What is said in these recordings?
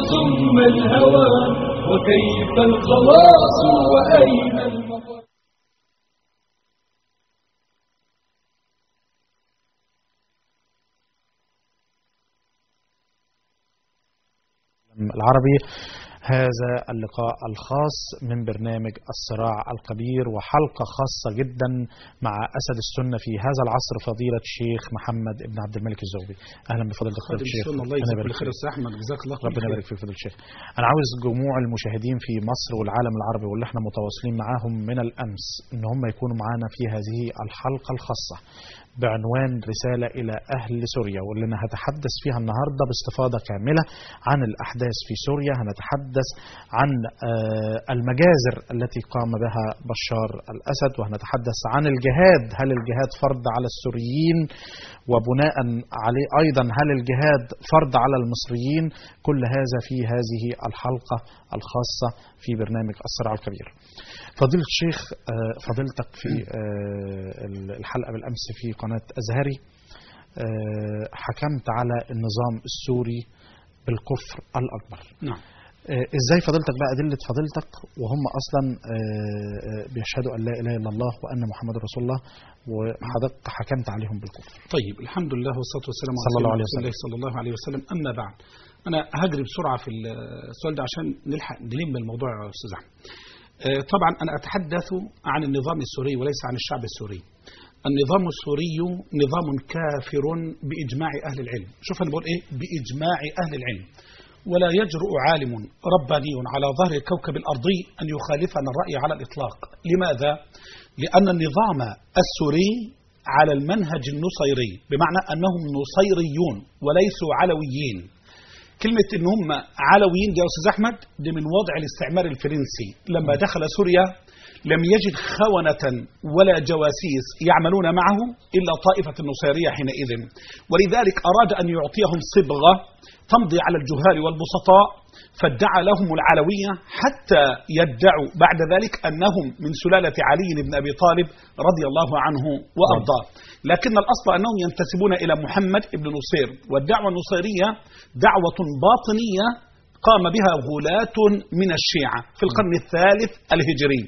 ثم الهوى وكيف الخلاص وأين المفر العربي هذا اللقاء الخاص من برنامج الصراع الكبير وحلقة خاصة جدا مع أسد السنة في هذا العصر فضيلة الشيخ محمد ابن عبد الملك الزغبي أهلا بفضيلة خادم الشيخ السنة الله أنا يجزاك بارك كل خير فيك. استاذ احمد جزاك الله كل ربنا خير. يبارك فيك فضيلة الشيخ أنا عاوز جموع المشاهدين في مصر والعالم العربي واللي احنا متواصلين معاهم من الأمس إن هم يكونوا معانا في هذه الحلقة الخاصة بعنوان رسالة إلى أهل سوريا واللي أنا هتحدث فيها النهاردة باستفاضة كاملة عن الأحداث في سوريا هنتحدث عن آه، المجازر التي قام بها بشار الأسد وهنتحدث عن الجهاد هل الجهاد فرض على السوريين وبناء عليه أيضا هل الجهاد فرض على المصريين كل هذا في هذه الحلقة الخاصة في برنامج الصراع الكبير فضيلة الشيخ آه، فضيلتك في آه، الحلقة بالأمس في قناة أزهري آه، حكمت على النظام السوري بالكفر الأكبر نعم آه، ازاي فضيلتك بقى أدلة فضيلتك وهم أصلا آه، آه، بيشهدوا أن لا إله إلا الله وأن محمد رسول الله وحضرتك حكمت عليهم بالكفر طيب الحمد لله والصلاه والسلام على صلى الله عليه رسول الله صلى الله عليه وسلم اما بعد انا هجري بسرعه في السؤال ده عشان نلحق نلم الموضوع يا استاذ احمد آه، طبعا انا اتحدث عن النظام السوري وليس عن الشعب السوري النظام السوري نظام كافر باجماع اهل العلم شوف انا بقول ايه باجماع اهل العلم ولا يجرؤ عالم رباني على ظهر الكوكب الارضي ان يخالفنا الراي على الاطلاق لماذا لان النظام السوري على المنهج النصيري بمعنى انهم نصيريون وليسوا علويين كلمة إن هم علويين دي يا أستاذ أحمد دي من وضع الاستعمار الفرنسي لما دخل سوريا لم يجد خونة ولا جواسيس يعملون معه إلا طائفة النصيرية حينئذ ولذلك أراد أن يعطيهم صبغة تمضي على الجهال والبسطاء فادعى لهم العلوية حتى يدعوا بعد ذلك أنهم من سلالة علي بن أبي طالب رضي الله عنه وأرضاه لكن الأصل أنهم ينتسبون إلى محمد بن نصير والدعوة النصيرية دعوة باطنية قام بها غلاة من الشيعة في القرن الثالث الهجري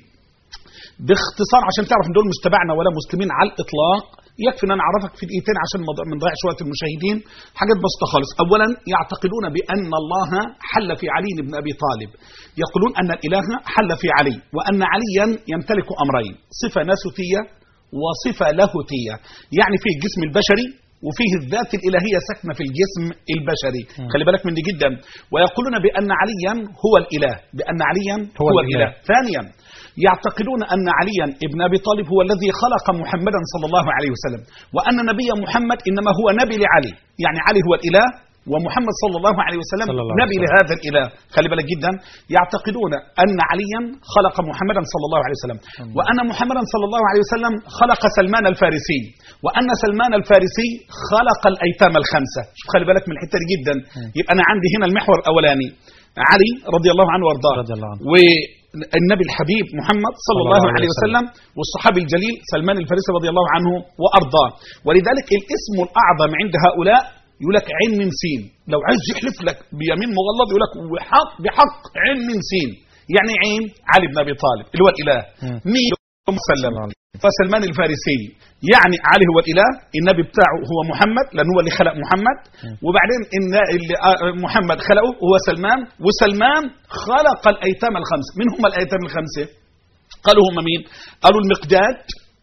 باختصار عشان تعرف ان دول مش تبعنا ولا مسلمين على الاطلاق يكفي ان انا اعرفك في دقيقتين عشان ما ما نضيعش وقت المشاهدين حاجات بسيطه خالص اولا يعتقدون بان الله حل في علي بن ابي طالب يقولون ان الاله حل في علي وان عليا يمتلك امرين صفه ناسوتيه وصفه لاهوتيه يعني في الجسم البشري وفيه الذات الإلهية ساكنة في الجسم البشري خلي بالك من دي جدا ويقولون بأن عليا هو الإله بأن عليا هو هو, الإله. الإله ثانيا يعتقدون أن عليا ابن أبي طالب هو الذي خلق محمدا صلى الله عليه وسلم وأن نبي محمد إنما هو نبي لعلي يعني علي هو الإله ومحمد صلى الله عليه وسلم صلى الله عليه نبي وسلم. لهذا الإله خلي بالك جدا يعتقدون أن عليا خلق محمدا صلى الله عليه وسلم وأن محمدا صلى الله عليه وسلم خلق سلمان الفارسي وأن سلمان الفارسي خلق الأيتام الخمسة شوف خلي بالك من الحتة دي جدا يبقى أنا عندي هنا المحور الأولاني علي رضي الله عنه وارضاه رضي الله عنه. والنبي الحبيب محمد صلى الله عليه وسلم والصحابي الجليل سلمان الفارسي رضي الله عنه وارضاه ولذلك الاسم الاعظم عند هؤلاء يقول لك عين من سين لو عايز يحلف لك بيمين مغلظ يقول لك وحق بحق عين من سين يعني عين علي بن ابي طالب اللي هو الاله مم. مين سلم الله عليه. فسلمان الفارسي يعني علي هو الاله النبي بتاعه هو محمد لان هو اللي خلق محمد وبعدين ان اللي آه، محمد خلقه هو سلمان وسلمان خلق الايتام الخمسه من هم الايتام الخمسه قالوا هم مين قالوا المقداد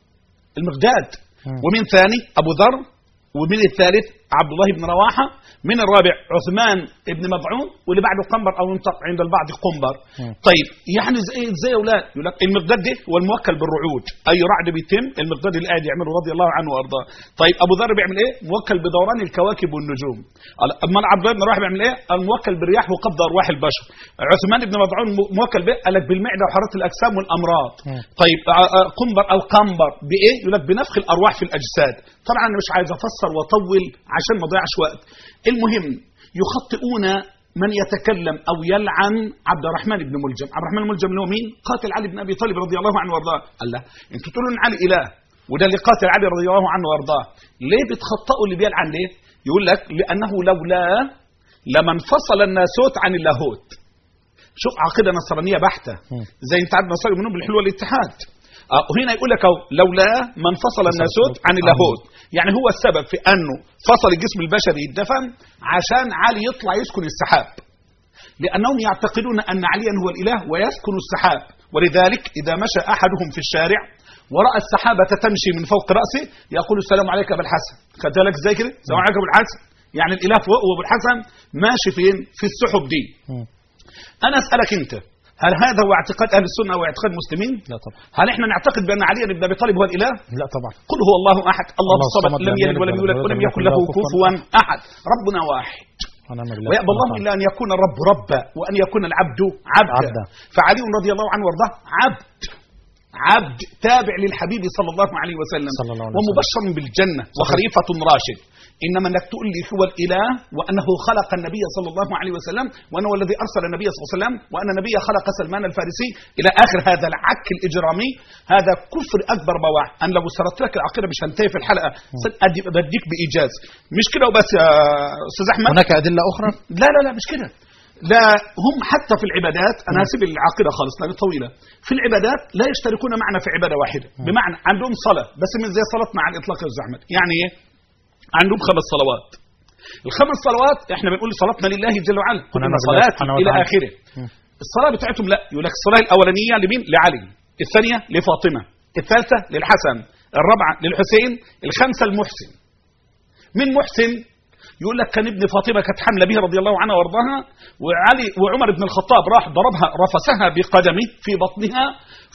المقداد مم. ومن ثاني ابو ذر ومن الثالث عبد الله بن رواحه من الرابع عثمان بن مضعون واللي بعده قنبر او ينطق عند البعض قنبر مم. طيب يعني زي ازاي يا اولاد يقول لك المقداد ده هو الموكل بالرعود اي رعد بيتم المقداد اللي قاعد يعمله رضي الله عنه وارضاه طيب ابو ذر بيعمل ايه موكل بدوران الكواكب والنجوم قال اما عبد الله بن رواحه بيعمل ايه الموكل بالرياح وقبض ارواح البشر عثمان بن مضعون مو- موكل بايه قال لك بالمعده وحراره الاجسام والامراض مم. طيب آه، آه، قنبر او قنبر بايه يقول لك بنفخ الارواح في الاجساد طبعا انا مش عايز افسر واطول عشان ما اضيعش وقت المهم يخطئون من يتكلم او يلعن عبد الرحمن بن ملجم عبد الرحمن بن ملجم اللي هو مين قاتل علي بن ابي طالب رضي الله عنه وارضاه قال له انتوا تقولوا ان علي اله وده اللي قاتل علي رضي الله عنه وارضاه ليه بتخطئوا اللي بيلعن ليه يقول لك لانه لولا لما انفصل الناسوت عن اللاهوت شوف عقيده نصرانيه بحته مم. زي انت عارف النصارى يؤمنون بالحلول والاتحاد آه، وهنا يقول لك اهو لولا من فصل الناسوت عن اللاهوت يعني هو السبب في انه فصل الجسم البشري يدفن عشان علي يطلع يسكن السحاب لانهم يعتقدون ان عليا هو الاله ويسكن السحاب ولذلك اذا مشى احدهم في الشارع وراى السحابه تمشي من فوق راسه يقول السلام عليك ابا الحسن خدت بالك ازاي كده السلام عليك ابو الحسن يعني الاله فوق وابو الحسن ماشي فين في السحب دي مم. انا اسالك انت هل هذا هو اعتقاد اهل السنه واعتقاد المسلمين لا طبعا هل احنا نعتقد بان علي بن ابي طالب هو الاله لا طبعا قل هو الله احد الله الله الصمد الصمد لم يلد ولم يولد ولم يكن له كفوا احد ربنا واحد ونعم بالله ويأبى الله سبحانه إلا أن يكون الرب ربا وأن يكون العبد عبدا عبدا. فعلي رضي الله عنه وارضاه عبد عبد تابع للحبيب صلى الله عليه وسلم صلى الله عليه وسلم. ومبشر بالجنة وخليفة راشد إنما أنك تقول لي هو الإله وأنه خلق النبي صلى الله عليه وسلم وأنه هو الذي أرسل النبي صلى الله عليه وسلم وأن النبي خلق سلمان الفارسي إلى آخر هذا العك الإجرامي هذا كفر أكبر بواح أنا لو سردت لك العقيدة مش هنتهي في الحلقة أدي- بديك بإيجاز مش كده وبس يا أستاذ أحمد هناك ادله اخرى لا لا لا مش كده لا هم حتى في العبادات انا هسيب العقيده خالص لان طويله في العبادات لا يشتركون معنا في عباده واحده بمعنى عندهم صلاه بس مش زي صلاتنا على الاطلاق يا استاذ احمد يعني ايه عندهم خمس صلوات الخمس صلوات احنا بنقول صلاتنا لله جل وعلا ونعم قلنا بالله صلاتي سبحانه الى وتعالى. اخره مم. الصلاه بتاعتهم لا يقول لك الصلاه الاولانيه لمين لعلي الثانيه لفاطمه الثالثه للحسن الرابعه للحسين الخامسه المحسن من محسن يقول لك كان ابن فاطمه كانت حامله به رضي الله عنها وارضاها وعلي وعمر بن الخطاب راح ضربها رفسها بقدمه في بطنها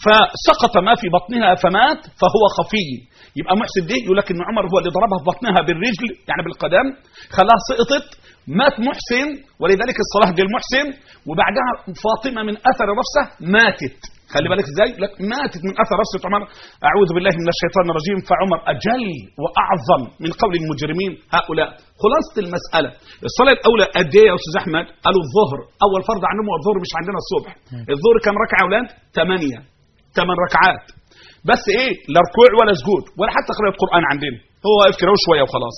فسقط ما في بطنها فمات فهو خفي يبقى محسن دي يقول لك ان عمر هو اللي ضربها في بطنها بالرجل يعني بالقدم خلاها سقطت مات محسن ولذلك الصلاه دي المحسن وبعدها فاطمه من اثر رفسه ماتت خلي بالك ازاي لك ماتت من اثر رفسه عمر اعوذ بالله من الشيطان الرجيم فعمر اجل واعظم من قول المجرمين هؤلاء خلاصه المساله الصلاه الاولى قد ايه يا استاذ احمد قالوا الظهر اول فرض عندهم هو الظهر مش عندنا الصبح الظهر كم ركعه يا اولاد ثمانيه ثمان ركعات بس ايه لا ركوع ولا سجود ولا حتى قراءه قران عندنا هو واقف كده شويه وخلاص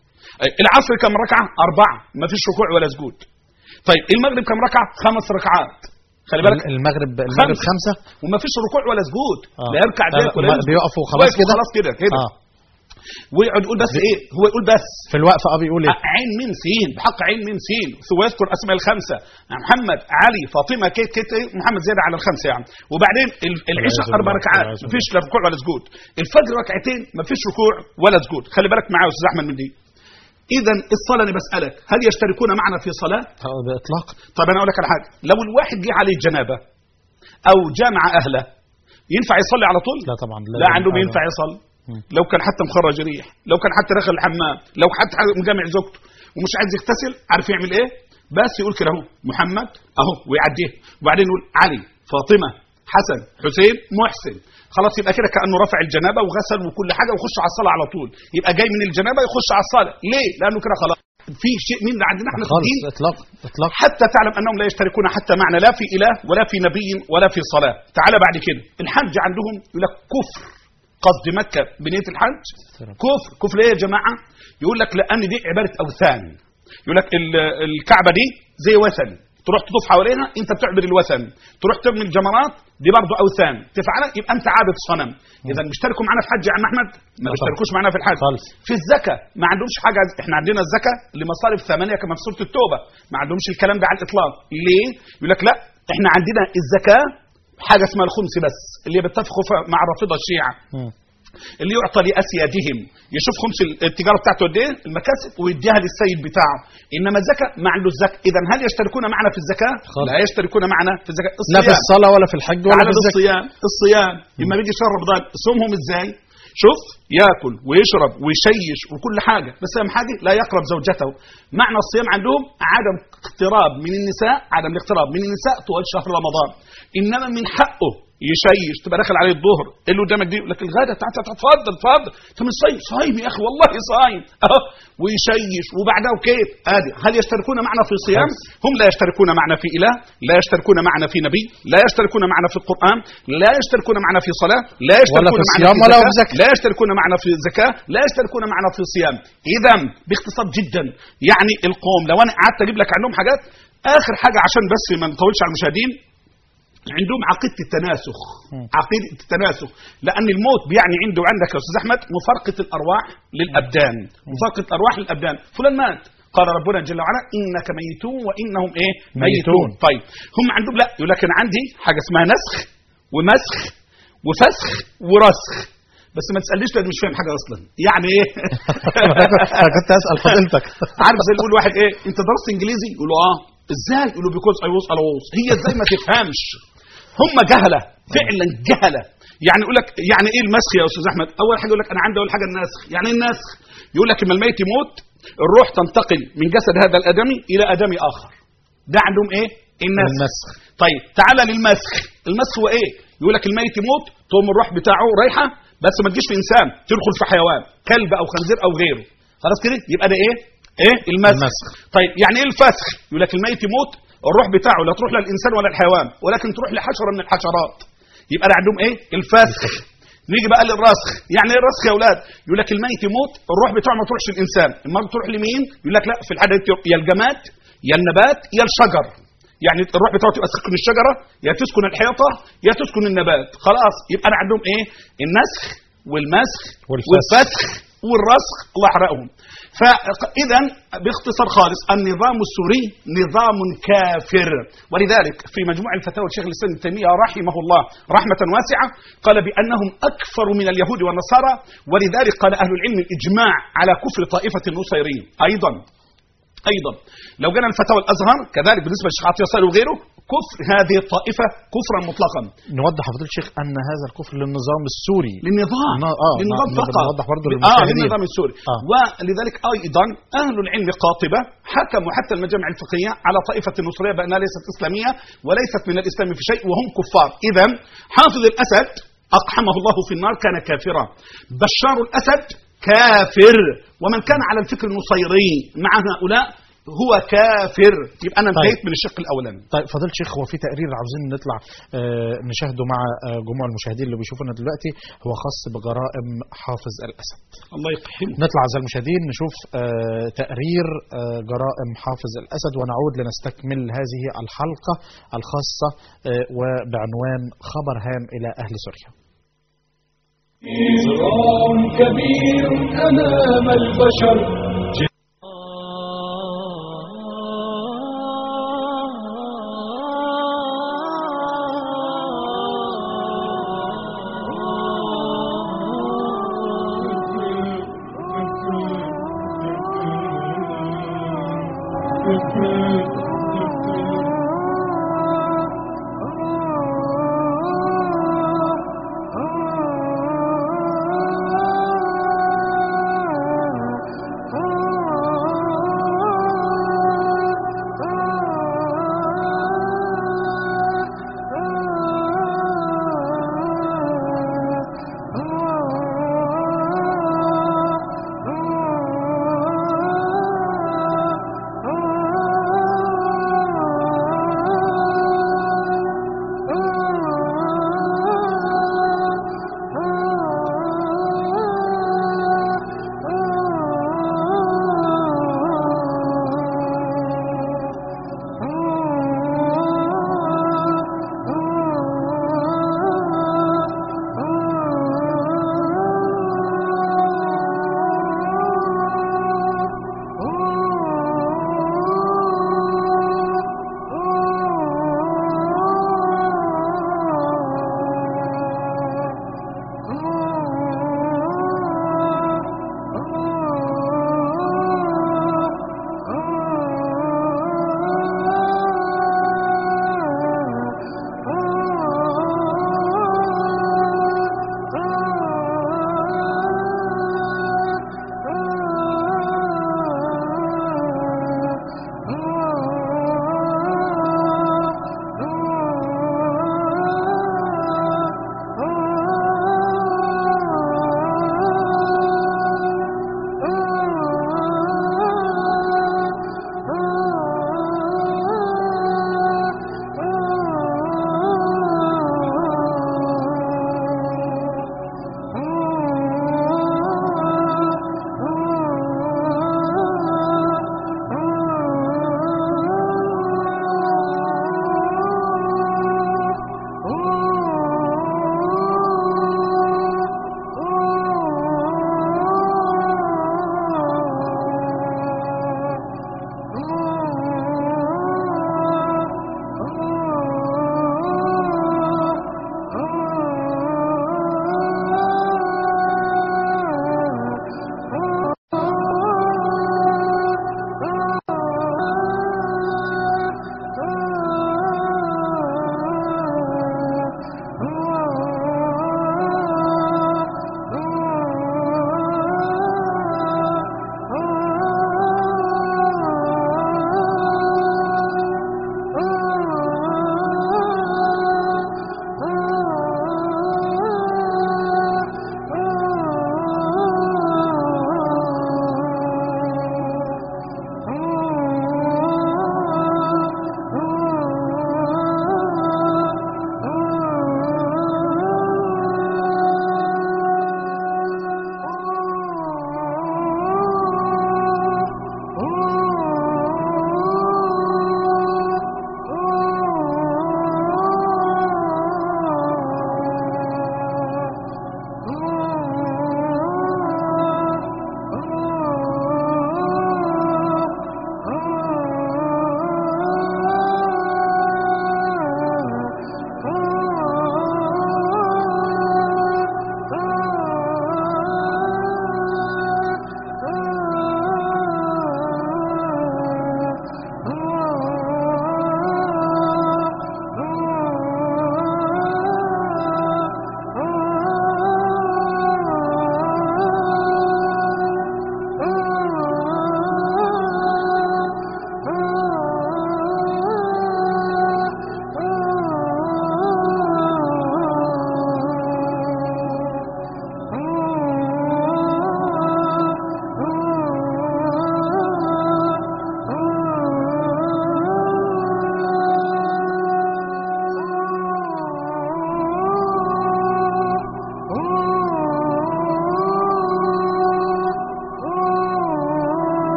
العصر كم ركعه اربعه ما فيش ركوع ولا سجود طيب المغرب كم ركعه خمس ركعات خلي بالك المغرب المغرب خمسة. خمسة وما فيش ركوع ولا سجود آه. لا يركع لا، ديك ولا ما يسجد. بيقفوا خلاص واقف كده؟ خلاص كده كده اه ويقعد يقول بس ايه هو يقول بس في الوقفة اه بيقول ايه عين من سين بحق عين من سين ثم يذكر اسماء الخمسه محمد علي فاطمه كيت كيت إيه؟ محمد زياده على الخمسه يعني وبعدين ال- العشاء والعياذ اربع بالله، ركعات والعياذ مفيش لا ركوع ولا سجود الفجر ركعتين مفيش ركوع ولا سجود خلي بالك معايا يا استاذ احمد من دي اذا الصلاه انا بسالك هل يشتركون معنا في صلاه آه، باطلاق طب انا اقول لك على حاجه لو الواحد جه عليه جنابه او جامع اهله ينفع يصلي على طول لا طبعا لا عندهم آه، ينفع يصلي مم. لو كان حتى مخرج ريح لو كان حتى دخل الحمام لو حتى مجامع زوجته ومش عايز يغتسل عارف يعمل ايه بس يقول كده اهو محمد اهو ويعديه وبعدين يقول علي فاطمه حسن حسين محسن خلاص يبقى كده كانه رفع الجنابه وغسل وكل حاجه ويخش على الصلاه على طول يبقى جاي من الجنابه يخش على الصلاه ليه لانه كده خلاص في شيء من اللي عندنا احنا في خالص الدين اطلاق اطلاق حتى تعلم انهم لا يشتركون حتى معنا لا في اله ولا في نبي ولا في صلاه تعال بعد كده الحج عندهم يقول لك كفر قصد مكه بنيه الحج كفر كفر ايه يا جماعه يقول لك لان دي عباده اوثان يقول لك ال- الكعبه دي زي وثن تروح تطوف حواليها انت بتعبد الوثن تروح ترمي الجمرات دي برضه اوثان تفعلها يبقى انت عابد صنم اذا بيشتركوا معنا في حج يا عم احمد ما طبعا. بيشتركوش معنا في الحج خالص. في الزكاه ما عندهمش حاجه احنا عندنا الزكاه لمصارف ثمانيه كما في سوره التوبه ما عندهمش الكلام ده على الاطلاق ليه يقول لك لا احنا عندنا الزكاه حاجه اسمها الخمس بس اللي بيتفقوا فيها مع رافضه الشيعه مم. اللي يعطى لاسيادهم يشوف خمس التجاره بتاعته قد ايه المكاسب ويديها للسيد بتاعه انما الزكاه ما عنده الزكاه اذا هل يشتركون معنا في الزكاه خالص. لا يشتركون معنا في الزكاه لا في الصيام. الصلاة ولا في الحج ولا تعالى في الزكاة الصيام الصيام لما بيجي شهر رمضان صومهم ازاي شوف ياكل ويشرب ويشيش وكل حاجه بس اهم حاجه لا يقرب زوجته معنى الصيام عندهم عدم اقتراب من النساء عدم الاقتراب من النساء طوال شهر رمضان انما من حقه يشيش تبقى داخل عليه الظهر اللي قدامك دي يقول لك الغدا تعال تعال اتفضل اتفضل انت مش صايم صايم يا اخي والله صايم اهو ويشيش وبعدها وكيف ادي هل يشتركون معنا في صيام هم لا يشتركون معنا في اله لا يشتركون معنا في نبي لا يشتركون معنا في القران لا يشتركون معنا في صلاه لا يشتركون في معنا صيام في ولا زكاة، في زكاة. لا يشتركون معنا في زكاه لا يشتركون معنا في صيام اذا باختصار جدا يعني القوم لو انا قعدت اجيب لك عنهم حاجات اخر حاجه عشان بس ما نطولش على المشاهدين عندهم عقيده التناسخ عقيده التناسخ لان الموت بيعني عنده وعندك يا استاذ احمد مفارقه الارواح للابدان مفارقه الارواح للابدان فلان مات قال ربنا جل وعلا انك ميتون وانهم ايه ميتون. ميتون طيب هم عندهم لا يقول لك انا عندي حاجه اسمها نسخ ومسخ وفسخ ورسخ بس ما تسالنيش لان مش فاهم حاجه اصلا يعني ايه انا كنت اسال حضرتك عارف زي اللي يقول واحد ايه انت درست انجليزي يقول له اه ازاي يقول له بيكوز اي ووز الوز هي ازاي ما تفهمش هم جهله فعلا جهله يعني يقول لك يعني ايه المسخ يا استاذ احمد اول حاجه يقول لك انا عندي اول حاجه النسخ يعني ايه النسخ يقول لك اما الميت يموت الروح تنتقل من جسد هذا الادمي الى ادمي اخر ده عندهم ايه النسخ النسخ. طيب تعالى للمسخ المسخ هو ايه يقول لك الميت يموت تقوم الروح بتاعه رايحه بس ما تجيش في انسان تدخل في حيوان كلب او خنزير او غيره خلاص كده يبقى ده ايه ايه المسخ المسخ. طيب يعني ايه الفسخ يقول لك الميت يموت الروح بتاعه لا تروح للانسان ولا الحيوان ولكن تروح لحشره من الحشرات يبقى ده عندهم ايه الفسخ نيجي بقى للرسخ يعني ايه الرسخ يا اولاد يقول لك الميت يموت الروح بتاعه ما تروحش للانسان امال تروح لمين يقول لك لا في الحاله دي يا الجماد يا النبات يا الشجر يعني الروح بتاعته تبقى تسكن الشجره يا تسكن الحيطه يا تسكن النبات خلاص يبقى انا عندهم ايه النسخ والمسخ والفسخ. والفسخ والرسخ الله يحرقهم فاذا باختصار خالص النظام السوري نظام كافر ولذلك في مجموع الفتاوى الشيخ الاسلام ابن تيميه رحمه الله رحمه واسعه قال بانهم اكفر من اليهود والنصارى ولذلك قال اهل العلم الاجماع على كفر طائفه النصيريين ايضا ايضا لو جينا الفتاوى الازهر كذلك بالنسبه للشيخ عطيه صالح وغيره كفر هذه الطائفه كفرا مطلقا نوضح فضيله الشيخ ان هذا الكفر للنظام السوري للنظام نا- آه، للنظام نا- فقط نوضح برضه اه للمشاهدين. للنظام السوري آه. ولذلك ايضا اهل العلم قاطبه حكموا حتى المجامع الفقهيه على طائفه النصريه بانها ليست اسلاميه وليست من الاسلام في شيء وهم كفار اذا حافظ الاسد اقحمه الله في النار كان كافرا بشار الاسد كافر ومن كان على الفكر النصيري مع هؤلاء هو كافر يبقى انا انتهيت من الشق الاولاني طيب فضيله الشيخ هو في تقرير عاوزين نطلع آه، نشاهده مع آه، جموع المشاهدين اللي بيشوفونا دلوقتي هو خاص بجرائم حافظ الاسد الله يقحمه نطلع اعزائي المشاهدين نشوف آه، تقرير آه، جرائم حافظ الاسد ونعود لنستكمل هذه الحلقه الخاصه آه، وبعنوان خبر هام الى اهل سوريا إجرام كبير أمام البشر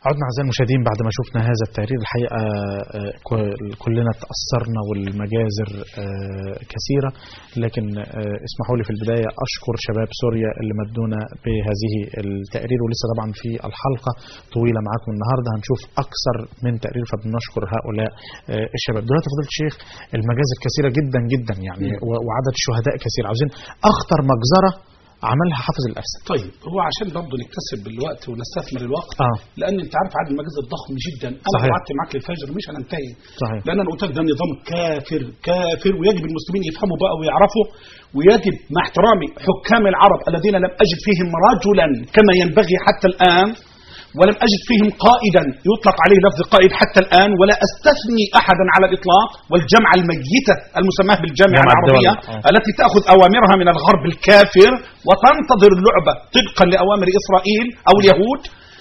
عدنا أعزائي المشاهدين بعد ما شفنا هذا التقرير الحقيقة آه، ك- كلنا تأثرنا والمجازر آه، كثيرة لكن آه، اسمحوا لي في البداية أشكر شباب سوريا اللي مدونا بهذه التقرير ولسه طبعا في الحلقة طويلة معاكم النهاردة هنشوف أكثر من تقرير فبنشكر هؤلاء آه، الشباب دلوقتي فضيلة الشيخ المجازر كثيرة جدا جدا يعني و- وعدد الشهداء كثير عاوزين أخطر مجزرة عملها حافظ الأسد طيب هو عشان برضه نكتسب الوقت ونستثمر الوقت آه. لان انت عارف عدد المجازر ضخم جدا انا صحيح. قعدت معاك للفجر مش هننتهي صحيح. لان انا قلت لك ده نظام كافر كافر ويجب المسلمين يفهموا بقى ويعرفوا ويجب مع احترامي حكام العرب الذين لم اجد فيهم رجلا كما ينبغي حتى الان ولم اجد فيهم قائدا يطلق عليه لفظ قائد حتى الان ولا استثني احدا على الاطلاق والجامعه الميته المسماه بالجامعه جامعة العربيه الدول. آه. التي تأخذ أوامرها من الغرب الكافر وتنتظر اللعبة طبقا لأوامر إسرائيل أو اليهود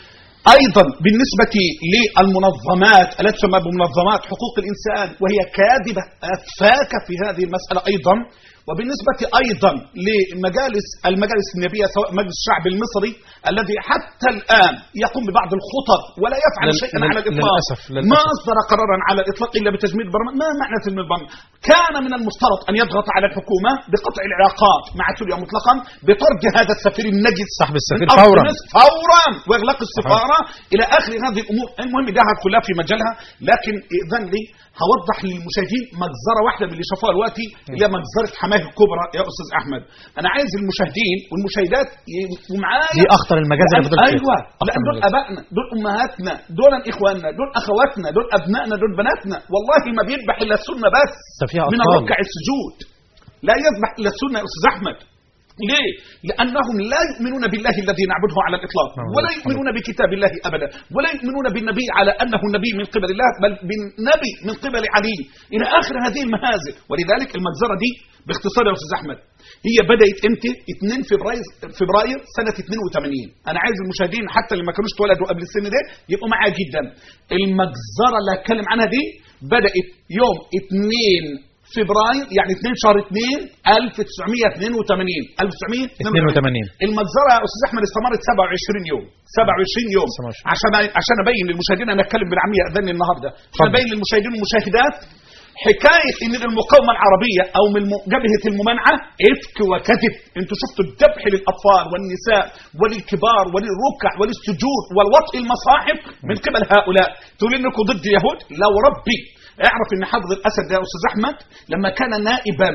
أيضا بالنسبة للمنظمات التي تسمى بمنظمات حقوق الإنسان وهي كاذبة أفاكة في هذه المسألة أيضا وبالنسبة أيضا لمجالس المجالس النيابية سواء مجلس الشعب المصري الذي حتى الآن يقوم ببعض الخطط ولا يفعل لل- شيئا لل- على الإطلاق للأسف- للأسف. ما أصدر قرارا على الإطلاق إلا بتجميد البرلمان ما معنى تجميد البرلمان كان من المفترض أن يضغط على الحكومة بقطع العلاقات مع سوريا مطلقا بطرد هذا السفير النجس سحب السفير من أرض فوراً. مصر فورا واغلاق السفاره الى اخر هذه الامور المهم ده كلها في مجالها لكن اذن لي هوضح للمشاهدين مجزره واحده من اللي شافوها دلوقتي اللي هي مجزره حماه الكبرى يا استاذ احمد انا عايز المشاهدين والمشاهدات يبقوا معايا دي أخطر المجازر يا لأن- فضيلة الشيخ. ايوه أخطر لان دول المجازر. ابائنا دول امهاتنا دول اخواننا دول اخواتنا دول ابنائنا دول بناتنا والله ما بيذبح الا السنه بس ده فيها من أطفال. الركع السجود لا يذبح الا السنه يا استاذ احمد ليه؟ لأنهم لا يؤمنون بالله الذي نعبده على الإطلاق نعم. ولا يؤمنون بكتاب الله أبدا ولا يؤمنون بالنبي على أنه نبي من قبل الله بل بالنبي من قبل علي إلى آخر هذه المهازل ولذلك المجزرة دي باختصار يا أستاذ أحمد هي بدأت امتى 2 فبراير فبراير سنة 82 أنا عايز المشاهدين حتى اللي ما كانوش اتولدوا قبل السن ده يبقوا معايا جدا المجزرة اللي هتكلم عنها دي بدأت يوم 2 فبراير يعني 2 شهر 2 1982 1982 المجزرة يا أستاذ أحمد استمرت 27 يوم 27 يوم 27. عشان عشان أبين للمشاهدين أنا أتكلم بالعامية أذن النهاردة عشان اتفضل. أبين للمشاهدين والمشاهدات حكاية إن المقاومة العربية أو من م- جبهة الممانعة إفك وكذب أنتوا شفتوا الذبح للأطفال والنساء وللكبار وللركع وللسجود والوطء المصاحف من قبل هؤلاء تقول إنكم ضد اليهود لو ربي اعرف ان حافظ الاسد يا استاذ احمد لما كان نائبا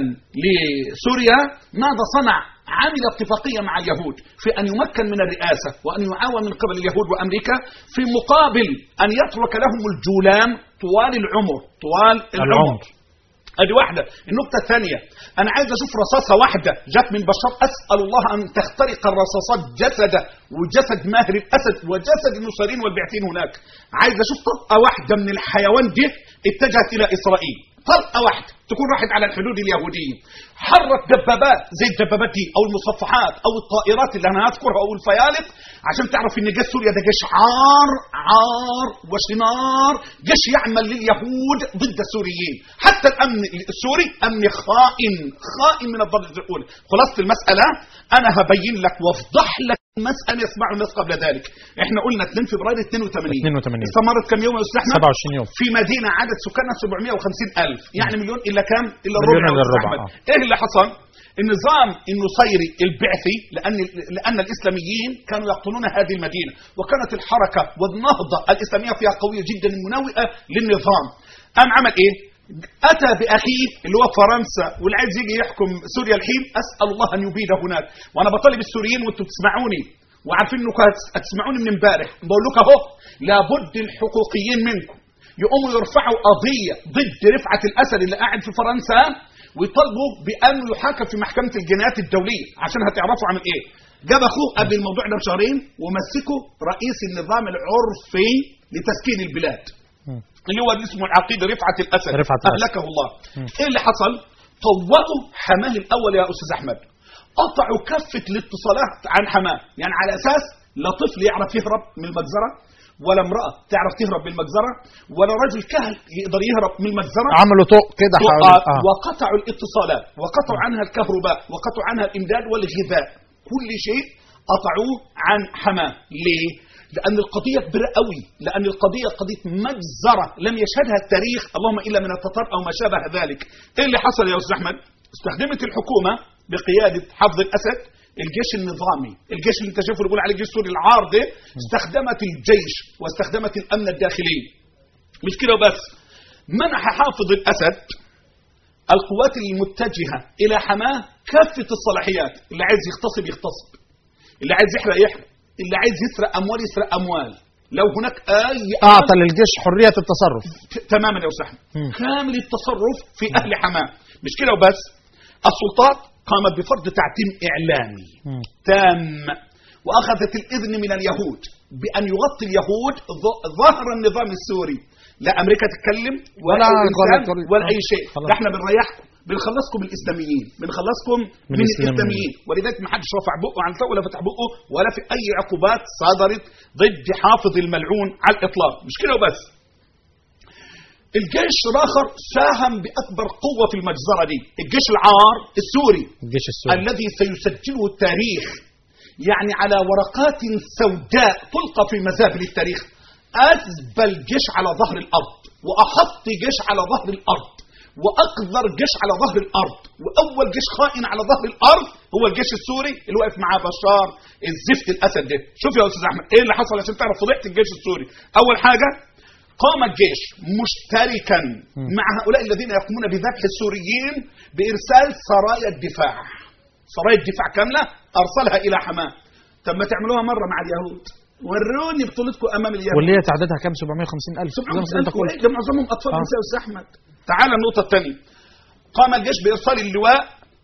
لسوريا ماذا صنع عمل اتفاقيه مع اليهود في ان يمكن من الرئاسه وان يعاون من قبل اليهود وامريكا في مقابل ان يترك لهم الجولان طوال العمر طوال العمر, العمر. ادي واحده النقطه الثانيه انا عايز اشوف رصاصه واحده جت من بشار اسال الله ان تخترق الرصاصات جسده وجسد ماهر الاسد وجسد النصيرين والبعثين هناك عايز اشوف طلقه واحده من الحيوان دي اتجهت الى اسرائيل طلقه واحده تكون راحت على الحدود اليهوديه حرك دبابات زي الدبابات دي او المصفحات او الطائرات اللي انا هذكرها او الفيالق عشان تعرف ان جيش سوريا ده جيش عار عار وشنار جيش يعمل لليهود ضد السوريين حتى الامن السوري امن خائن خائن من الدرجه الاولى خلاصه المساله انا هبين لك وافضح لك المسألة يسمعوا الناس قبل ذلك احنا قلنا 2 فبراير 82 82. استمرت كم يوم يا استاذ احمد 27 يوم. في مدينة عدد سكانها 750 ألف يعني مليون إلا كام إلا مليون الربع إلا يا أستاذ الربع، أحمد. آه. إيه اللي حصل النظام النصيري البعثي لأن لأن الإسلاميين كانوا يقتلون هذه المدينة وكانت الحركة والنهضة الإسلامية فيها قوية جدا مناوئة للنظام قام عمل إيه أتى بأخيه اللي هو فرنسا واللي عايز يجي يحكم سوريا الحين أسأل الله أن يبيده هناك وأنا بطالب السوريين وأنتم تسمعوني وعارفين انكم هتس- هتسمعوني من امبارح بقول لكم اهو لابد الحقوقيين منكم يقوموا يرفعوا قضيه ضد رفعه الاسد اللي قاعد في فرنسا ويطالبوا بانه يحاكم في محكمه الجنايات الدوليه عشان هتعرفوا عمل ايه جاب اخوه قبل الموضوع ده بشهرين ومسكه رئيس النظام العرفي لتسكين البلاد مم. اللي هو اللي اسمه العقيد رفعه الاسد رفعت الأسد. اهلكه الله ايه اللي حصل طوقوا حماه الاول يا استاذ احمد قطعوا كافه الاتصالات عن حماه يعني على اساس لا طفل يعرف يهرب من المجزره ولا امراه تعرف تهرب من المجزره ولا رجل كهل يقدر يهرب من المجزره عملوا طوق كده حوالين وقع- اه وقطعوا الاتصالات وقطعوا عنها الكهرباء وقطعوا عنها الامداد والغذاء كل شيء قطعوه عن حماه ليه لأن القضية كبيرة قوي لأن القضية قضية مجزرة لم يشهدها التاريخ اللهم إلا من التتار أو ما شابه ذلك إيه اللي حصل يا أستاذ أحمد استخدمت الحكومة بقيادة حفظ الأسد الجيش النظامي الجيش اللي انت شايفه اللي بيقول عليه الجيش السوري العار ده استخدمت الجيش واستخدمت الأمن الداخلي مش كده بس منح حافظ الأسد القوات المتجهة إلى حماه كافة الصلاحيات اللي عايز يغتصب يغتصب اللي عايز يحرق يحرق اللي عايز يسرق أموال يسرق أموال لو هناك أي أعطى للجيش حرية التصرف ت- تماما يا أستاذ مم. كامل التصرف في أهل حماه مش كده وبس السلطات قامت بفرض تعتيم إعلامي مم. تام وأخذت الإذن من اليهود بأن يغطي اليهود ظ- ظهر النظام السوري لا أمريكا تتكلم ولا, ولا- الإنسان ولا- ولا أي شيء خلاص. ده احنا بنريحكم بنخلصكم الإسلاميين بنخلصكم من من, الإسلاميين. الإسلاميين ولذلك ما حدش رفع بقه عن ولا فتح بقه ولا في أي عقوبات صدرت ضد حافظ الملعون على الإطلاق مش كده وبس الجيش الآخر ساهم بأكبر قوة في المجزرة دي الجيش العار السوري الجيش السوري الذي سيسجله التاريخ يعني على ورقات سوداء تلقى في مزابل التاريخ أزبل جيش على ظهر الأرض وأحط جيش على ظهر الأرض وأقذر جيش على ظهر الأرض وأول جيش خائن على ظهر الأرض هو الجيش السوري اللي واقف معاه بشار الزفت الأسد ده شوف يا أستاذ أحمد إيه اللي حصل عشان تعرف فضيحة الجيش السوري أول حاجة قام الجيش مشتركا مع هؤلاء الذين يقومون بذبح السوريين بإرسال سرايا الدفاع سرايا الدفاع كاملة أرسلها إلى حماه طب ما تعملوها مرة مع اليهود وروني بطولتكم أمام اليهود واللي هي تعدادها كام 750 ألف سبحان زي ما انت الله قلت ده معظمهم أطفال آه. نساء أستاذ أحمد تعال النقطة الثانية قام الجيش بإرسال اللواء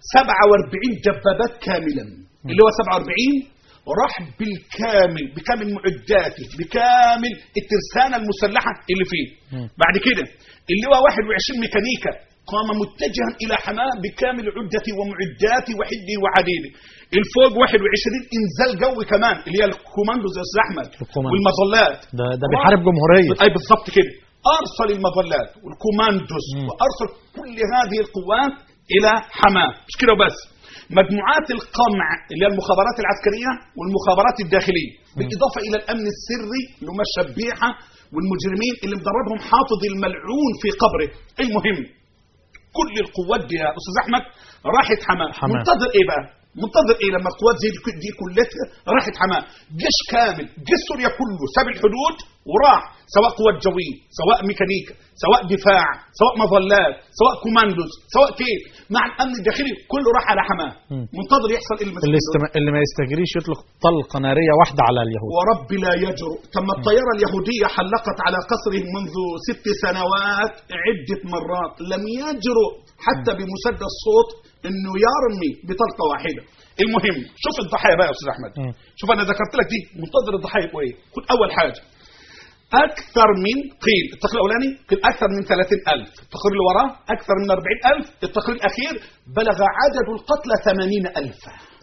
47 دبابات كاملا اللي هو 47 راح بالكامل بكامل معداته بكامل الترسانة المسلحة اللي فيه مم. بعد كده اللواء 21 ميكانيكا قام متجها إلى حماه بكامل عدته ومعداته وحده وعديده الفوق 21 إنزال جوي كمان اللي هي الكوماندوز يا أستاذ أحمد الكوماندوز. والمظلات ده ده بيحارب جمهورية اي بالضبط كده ارسل المظلات والكوماندوز مم. وارسل كل هذه القوات الى حماه مش كده وبس مجموعات القمع اللي هي المخابرات العسكريه والمخابرات الداخليه بالاضافه الى الامن السري اللي هم الشبيحه والمجرمين اللي مدربهم حافظ الملعون في قبره المهم كل القوات دي يا استاذ احمد راحت حماه حماه. منتظر ايه بقى منتظر ايه لما القوات زي دي- دي كلها راحت حماه جيش كامل جيش سوريا كله ساب الحدود وراح سواء قوات جويه سواء ميكانيكا سواء دفاع سواء مظلات سواء كوماندوز سواء كيف مع الامن الداخلي كله راح على حماه مم. منتظر يحصل ايه اللي, المسؤول استم... اللي ما يستجريش يطلق طلقة نارية واحدة على اليهود ورب لا يجرؤ تم الطيارة اليهودية حلقت على قصره منذ ست سنوات عدة مرات لم يجرؤ حتى بمسدس صوت انه يرمي بطلقة واحدة المهم شوف الضحايا بقى يا استاذ احمد مم. شوف انا ذكرت لك دي منتظر الضحايا يبقوا ايه كل اول حاجة أكثر من قيل التقرير الأولاني قيل أكثر من 30000 التقرير اللي وراه أكثر من 40000 التقرير الأخير بلغ عدد القتلى 80000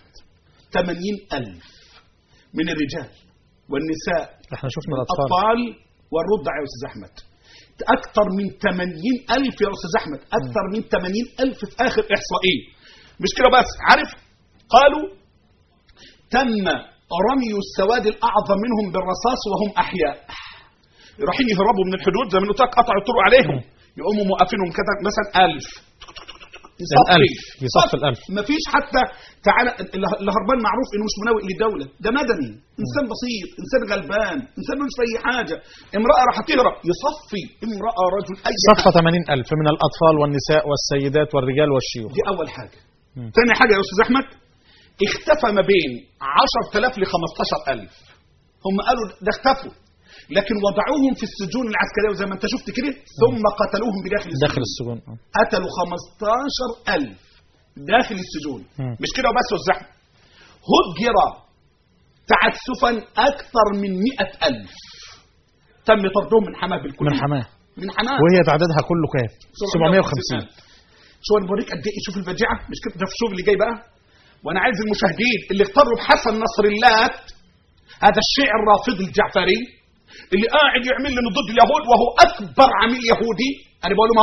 80000 من الرجال والنساء احنا شفنا الأطفال الأطفال والرضع يا أستاذ أحمد أكثر من 80 ألف يا أستاذ أحمد أكثر من 80 ألف في آخر إحصائية مش كده بس عارف قالوا تم رمي السواد الأعظم منهم بالرصاص وهم أحياء رايحين يهربوا من الحدود زي ما قلت لك قطعوا الطرق عليهم يقوموا موقفينهم كده مثلا 1000 الألف يصف الألف ما فيش حتى تعالى اللي هربان معروف انه مش مناوئ للدوله ده مدني انسان بسيط انسان غلبان انسان ملوش في اي حاجه امراه راح تهرب يصفي امراه رجل اي صفى حاجة. 80 ألف من الأطفال والنساء والسيدات والرجال والشيوخ دي اول حاجه مم. ثاني حاجه يا استاذ احمد اختفى ما بين 10000 ل 15000 هم قالوا ده اختفوا لكن وضعوهم في السجون العسكريه وزي ما انت شفت كده ثم قتلوهم بداخل السجون داخل السجون آه. قتلوا 15000 داخل السجون مم. مش كده وبس والزحمه هجر تعسفا اكثر من 100000 تم طردهم من حماه بالكل من حماه من حماه وهي تعدادها كله كام 750 شو انا بوريك قد ايه شوف الفجعه مش كده ده في الشغل اللي جاي بقى وانا عايز المشاهدين اللي اختاروا بحسن نصر اللات هذا الشيع الرافضي الجعفري اللي قاعد يعمل لنا ضد اليهود وهو اكبر عميل يهودي انا بقول لهم اهو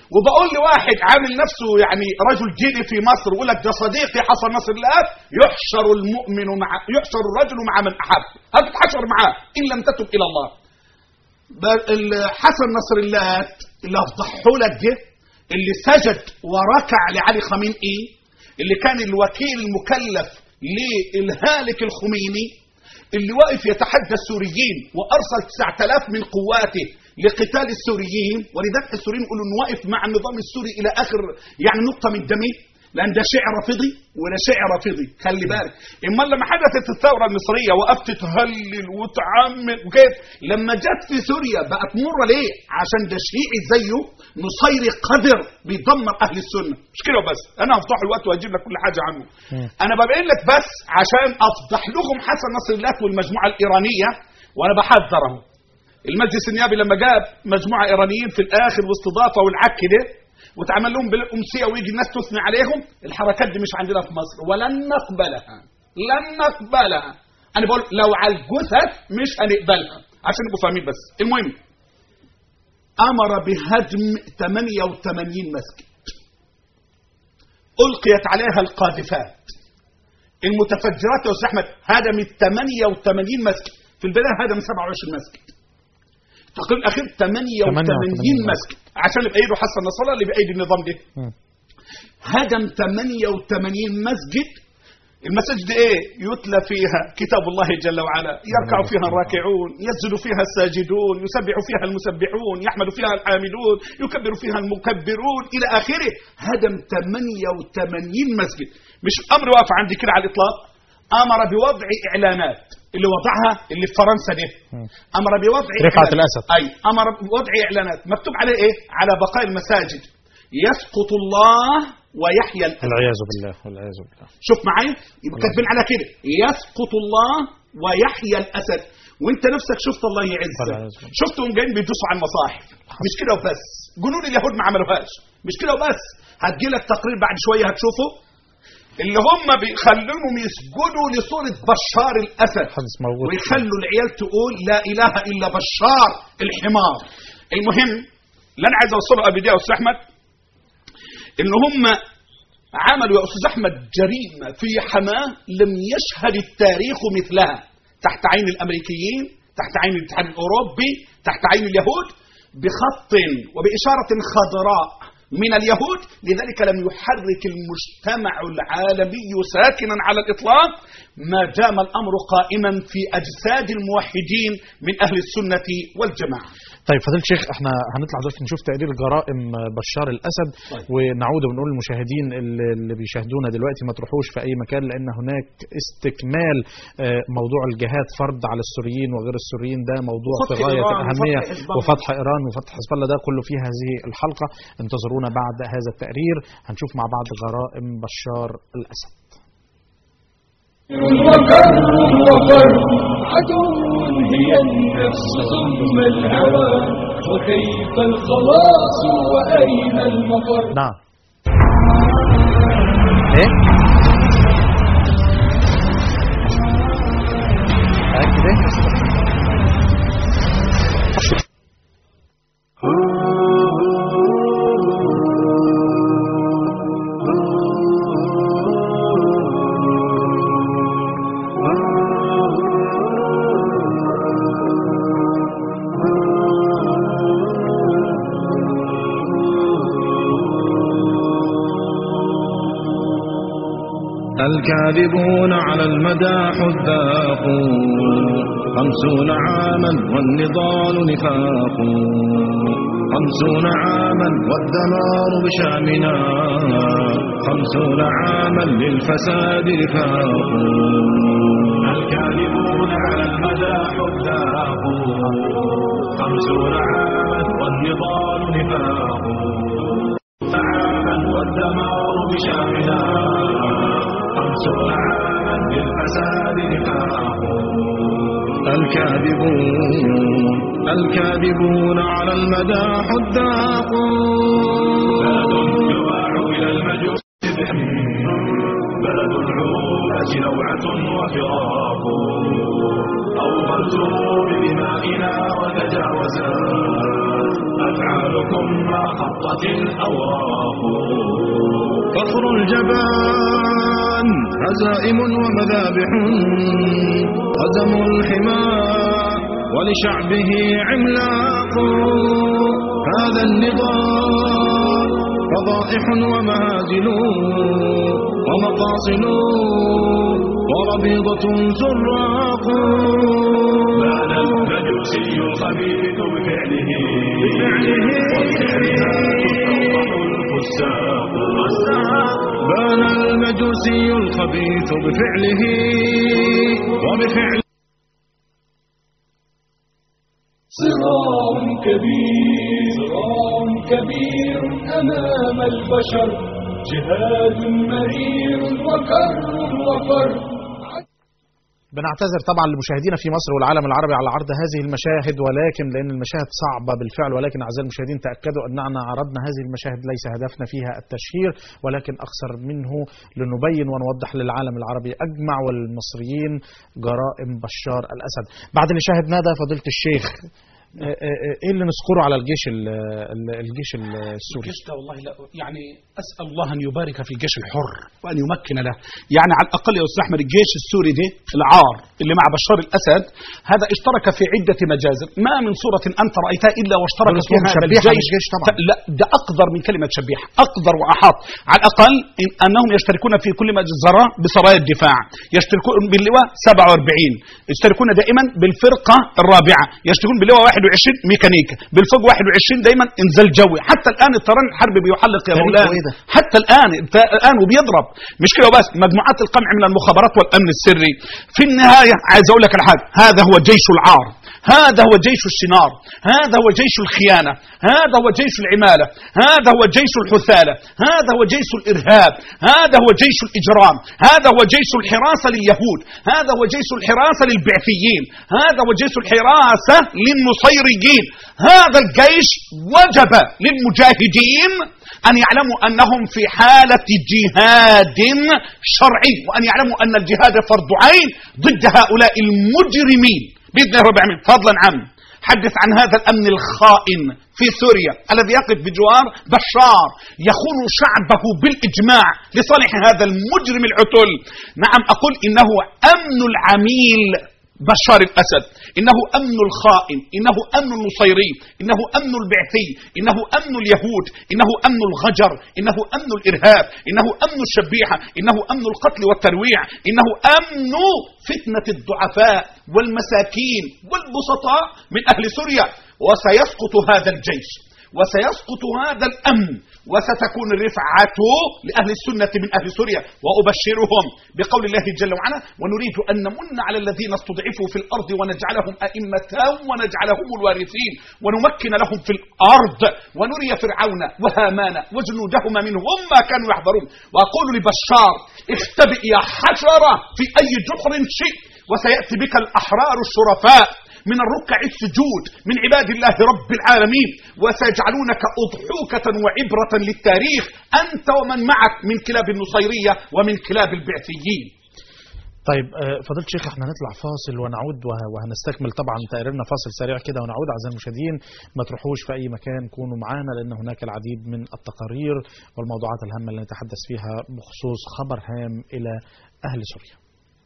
وبقول لواحد عامل نفسه يعني رجل جيني في مصر ويقول لك ده صديقي حسن نصر الله يحشر المؤمن مع يحشر الرجل مع من احب هتتحشر معاه ان لم تتب الى الله بل ال- حسن نصر الله اللي افضحوا لك ده اللي سجد وركع لعلي خامنئي اللي كان الوكيل المكلف للهالك الخميني اللي واقف يتحدى السوريين وارسل 9000 من قواته لقتال السوريين ولذلك السوريين يقولوا انه واقف مع النظام السوري الى اخر يعني نقطه من دمه لان ده شيء رافضي ولا شيء رافضي خلي بالك اما لما حدثت الثوره المصريه وقفت تهلل وتعمل وكيف لما جت في سوريا بقت مره ليه عشان ده شيعي زيه نصيري قذر بيدمر اهل السنه مش كده وبس انا هفضح الوقت واجيب لك كل حاجه عنه انا ببين لك بس عشان افضح لكم حسن نصر الله والمجموعه الايرانيه وانا بحذرهم المجلس النيابي لما جاب مجموعه ايرانيين في الاخر واستضافه والعك ده وتعمل لهم بالامسيه ويجي الناس تثني عليهم الحركات دي مش عندنا في مصر ولن نقبلها لن نقبلها انا بقول لو على الجثث مش هنقبلها عشان نبقوا فاهمين بس المهم امر بهدم 88 مسجد القيت عليها القاذفات المتفجرات يا استاذ احمد هدمت 88 مسجد في البدايه هدم 27 مسجد التقرير الاخير 88 88 مسجد عشان يبقى ايده حسن نصر الله اللي بايد النظام ده مم. هدم 88 مسجد المساجد ايه يتلى فيها كتاب الله جل وعلا يركع فيها الراكعون يسجد فيها الساجدون يسبح فيها المسبحون يحمد فيها الحامدون يكبر فيها المكبرون الى اخره هدم 88 مسجد مش امر واقف عندي كده على الاطلاق امر بوضع اعلانات اللي وضعها اللي في فرنسا دي امر بوضع رفعت إعلانات. الأسد. اي امر بوضع اعلانات مكتوب عليه ايه على بقاء المساجد يسقط الله ويحيى الأسد والعياذ بالله والعياذ بالله شوف معايا يبقى كاتبين على كده يسقط الله ويحيى الاسد وانت نفسك شفت الله يعزك والعياذ بالله. شفتهم جايين بيدوسوا على المصاحف مش كده وبس جنود اليهود ما عملوهاش مش كده وبس هتجي لك تقرير بعد شويه هتشوفه اللي هم بيخلوهم يسجدوا لصوره بشار الاسد حدث موجود ويخلوا العيال تقول لا اله الا بشار الحمار المهم اللي انا عايز اوصله قبل دي يا استاذ احمد ان هم عملوا يا استاذ احمد جريمه في حماه لم يشهد التاريخ مثلها تحت عين الامريكيين تحت عين الاتحاد الاوروبي تحت عين اليهود بخط وباشاره خضراء من اليهود لذلك لم يحرك المجتمع العالمي ساكنا على الاطلاق ما دام الامر قائما في اجساد الموحدين من اهل السنه والجماعه طيب فضيلة الشيخ احنا هنطلع دلوقتي نشوف تقرير جرائم بشار الاسد طيب. ونعود ونقول للمشاهدين اللي اللي بيشاهدونا دلوقتي ما تروحوش في اي مكان لان هناك استكمال آه، موضوع الجهاد فرض على السوريين وغير السوريين ده موضوع في وفتح غايه إيران الاهميه وفتح حزب الله. وفتح ايران وفتح حزب الله ده كله في هذه الحلقه انتظرونا بعد هذا التقرير هنشوف مع بعض جرائم بشار الاسد وكر وفر عدو هي النفس ثم الهوى وكيف الخلاص وأين المفر نعم ايه أكد إيه؟ الكاذبون على المدى حذاق خمسون عاما والنضال نفاق خمسون عاما والدمار بشامنا خمسون عاما للفساد رفاق الكاذبون على المدى حذاق خمسون عاما والنضال نفاق عاما والدمار بشامنا خمسون عاما للفساد نفاق الكاذبون الكاذبون على المدى حداق بلد يباع إلى المجوس بهم بلد العروبة نوعة وفراق أوغلتم بدمائنا وتجاوزا أفعال ثم خطت الأوراق فخر الجبان هزائم ومذابح هزم الحمار ولشعبه عملاق هذا النضال فضائح ومهازل ومقاصل وربيضة زراق بان المجوسي الخبيث بفعله وبفعلها تستوضح الفساق بان المجوسي الخبيث بفعله وبفعل صراع كبير صراع كبير أمام البشر جهاد مرير وكر وفر بنعتذر طبعا لمشاهدينا في مصر والعالم العربي على عرض هذه المشاهد ولكن لان المشاهد صعبه بالفعل ولكن اعزائي المشاهدين تاكدوا اننا عرضنا هذه المشاهد ليس هدفنا فيها التشهير ولكن اكثر منه لنبين ونوضح للعالم العربي اجمع والمصريين جرائم بشار الاسد. بعد اللي شاهدناه ده فضيله الشيخ آه، آه، آه، ايه اللي نذكره على الجيش ال- ال- الجيش السوري؟ الجيش ده والله لا يعني اسال الله ان يبارك في الجيش الحر وان يمكن له يعني على الاقل يا استاذ احمد الجيش السوري ده العار اللي مع بشار الاسد هذا اشترك في عده مجازر ما من صوره انت رايتها الا واشترك دول فيها اسمهم هذا شبيحة الجيش مش جيش طبعا. ت- لا ده اقدر من كلمه شبيحه اقدر واحاط على الاقل إن انهم يشتركون في كل مجزره بسرايا الدفاع يشتركون باللواء 47 يشتركون دائما بالفرقه الرابعه يشتركون باللواء 21 ميكانيكا بالفوق 21 دايما انزال جوي حتى الان الطيران الحربي بيحلق يا تاريخه مولانا إيه ده؟ حتى الان الت- الان وبيضرب مش كده بس مجموعات القمع من المخابرات والامن السري في النهايه عايز اقول لك على حاجه هذا هو جيش العار هذا هو جيش الشنار هذا هو جيش الخيانه هذا هو جيش العماله هذا هو جيش الحثاله هذا هو جيش الارهاب هذا هو جيش الاجرام هذا هو جيش الحراسه لليهود هذا هو جيش الحراسه للبعثيين هذا هو جيش الحراسه للنصيريين هذا الجيش وجب للمجاهدين أن يعلموا أنهم في حالة جهاد شرعي وأن يعلموا أن الجهاد فرض عين ضد هؤلاء المجرمين بإذن الله رب العالمين فضلا عن حدث عن هذا الأمن الخائن في سوريا الذي يقف بجوار بشار يخون شعبه بالإجماع لصالح هذا المجرم العتل نعم أقول إنه أمن العميل بشار الأسد إنه أمن الخائن إنه أمن النصيري إنه أمن البعثي إنه أمن اليهود إنه أمن الغجر إنه أمن الإرهاب إنه أمن الشبيحة إنه أمن القتل والترويع إنه أمن فتنة الضعفاء والمساكين والبسطاء من أهل سوريا وسيسقط هذا الجيش وسيسقط هذا الأمن وستكون الرفعة لأهل السنة من أهل سوريا وأبشرهم بقول الله جل وعلا ونريد أن نمن على الذين استضعفوا في الأرض ونجعلهم أئمة ونجعلهم الوارثين ونمكن لهم في الأرض ونري فرعون وهامان وجنودهما منهم ما كانوا يحضرون وأقول لبشار اختبئ يا حشرة في أي جحر شئت وسيأتي بك الأحرار الشرفاء من الركع السجود من عباد الله رب العالمين وسيجعلونك أضحوكة وعبرة للتاريخ أنت ومن معك من كلاب النصيرية ومن كلاب البعثيين طيب آه، فضيلة الشيخ احنا هنطلع فاصل ونعود وه- وهنستكمل طبعا تقريرنا فاصل سريع كده ونعود اعزائي المشاهدين ما تروحوش في اي مكان كونوا معانا لان هناك العديد من التقارير والموضوعات الهامه اللي نتحدث فيها بخصوص خبر هام الى اهل سوريا.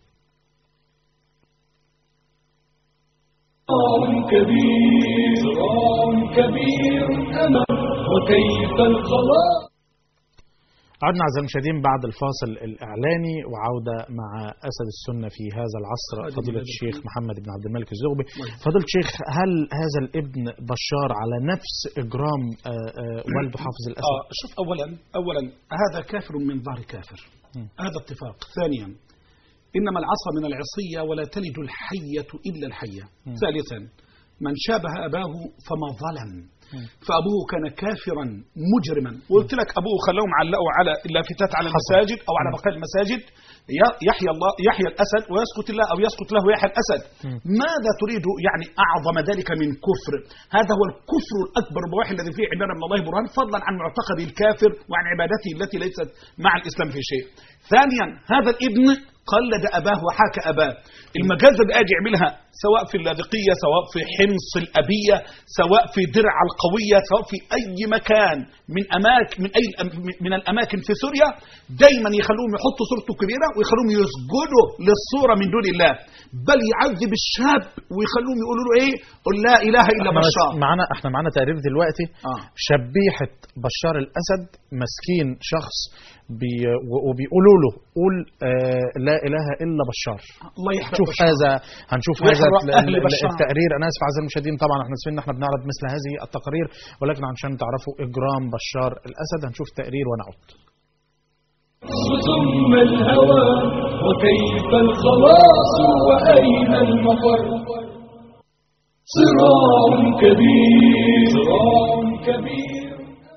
صراع كبير صراع كبير أمام وكيف الخلاص عدنا اعزائي المشاهدين بعد الفاصل الاعلاني وعوده مع اسد السنه في هذا العصر فضيله الشيخ محمد بن عبد الملك الزغبي. فضيله الشيخ هل هذا الابن بشار على نفس اجرام آه، آه، والده حافظ الاسد؟ آه شوف اولا اولا هذا كافر من ظهر كافر هذا اتفاق ثانيا انما العصا من العصيه ولا تلد الحيه الا الحيه ثالثا من شابه اباه فما ظلم فابوه كان كافرا مجرما وقلت لك ابوه خلاهم علقوا على اللافتات على المساجد او على بقاء المساجد ي- يحيى الله يحيى الاسد ويسقط الله او يسقط له يحيى الاسد ماذا تريد يعني اعظم ذلك من كفر هذا هو الكفر الاكبر البواحي الذي فيه عباده من الله برهان فضلا عن معتقد الكافر وعن عبادته التي ليست مع الاسلام في شيء ثانيا هذا الابن قلد اباه وحاكى اباه المجازه اللي قاعد يعملها سواء في اللاذقيه سواء في حمص الابيه سواء في درع القويه سواء في اي مكان من اماكن من اي الأم- من الاماكن في سوريا دايما يخلوهم يحطوا صورته كبيره ويخلوهم يسجدوا للصوره من دون الله بل يعذب الشاب ويخلوهم يقولوا له ايه قل لا اله الا احنا بشار معانا احنا معانا تقرير دلوقتي آه. شبيحه بشار الاسد مسكين شخص بي و- وبيقولوا له قول آه لا اله الا بشار الله يحرق شوف بشار. هذا هنشوف هذا ويحرق ال- أهل ال- بشار. التقرير انا اسف اعزائي المشاهدين طبعا احنا اسفين ان احنا بنعرض مثل هذه التقارير ولكن عشان تعرفوا اجرام بشار الاسد هنشوف تقرير ونعود ثم الهوى وكيف الخلاص وأين المفر صراع كبير صراع كبير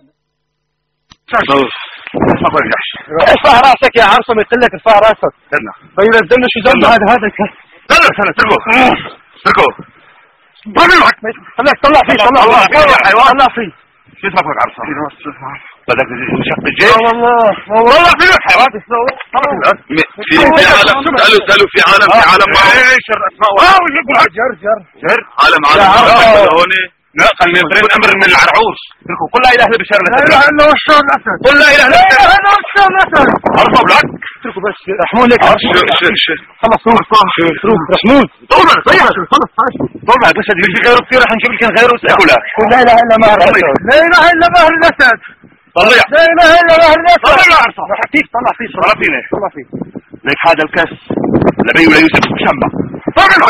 ما برجعش ارفع راسك يا عرصم يقول لك ارفع راسك استنى فينزلنا شو ذنب هذا هذا استنى استنى اتركه اتركه خليك طلع فيه طلع فيه يا حيوان طلع فيه شو اسمك يا عرصم؟ بدك نشق الجيش والله والله فيه حيوان في في عالم سألوا سألوا في عالم في عالم ايش الاسماء جر جر جر عالم يا عالم عرب. هون لا خلي يضرب امر من العرعوس قل لا اله الا بشر لا اله الا بشر الاسد قل لا اله الا بشر الاسد ارفع لك اتركوا بس رحمون لك خلص روح روح رحمون طول طيب خلص طول بس في غيره كثير راح نجيب لك غيره تاكلها قل لا اله الا مهر الاسد لا اله الا مهر الاسد طلع لا اله الا مهر الاسد طلع طلع فيه طلع فيه طلع فيه طلع فيه لك هذا الكاس نبي ولا يوسف شمع طلع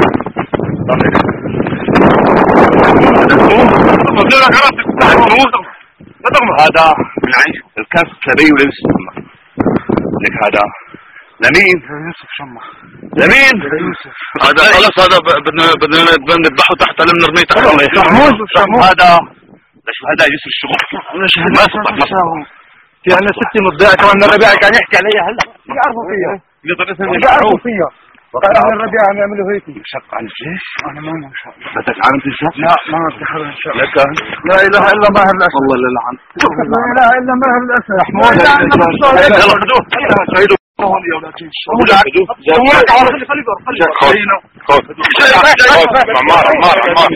هذا بالعيش الكاس لبي ولا يوسف شمع لك هذا لمين يوسف شمع لمين يوسف هذا خلص هذا ب- بدنا بدنا بدنا نذبحه تحت لم نرميه تحت محمود هذا ليش هذا يوسف الشغل ما صدق ما صدق في انا ستي مبدأ كمان الربيع كان يحكي علي هلا يعرفوا فيها يعرفوا فيها وقال اهل الربيع عم يعملوا هيك شق عن الجيش انا ما ان شاء الله بدك عالم في الشق لا ما بدي حدا ان شاء الله لك لا اله الا ماهر الاسد والله لا لعن لا اله الا ماهر الاسد محمود لا اله الا الله يلا خذوه شهيدوا هون يا ولاد عمار عمار عمار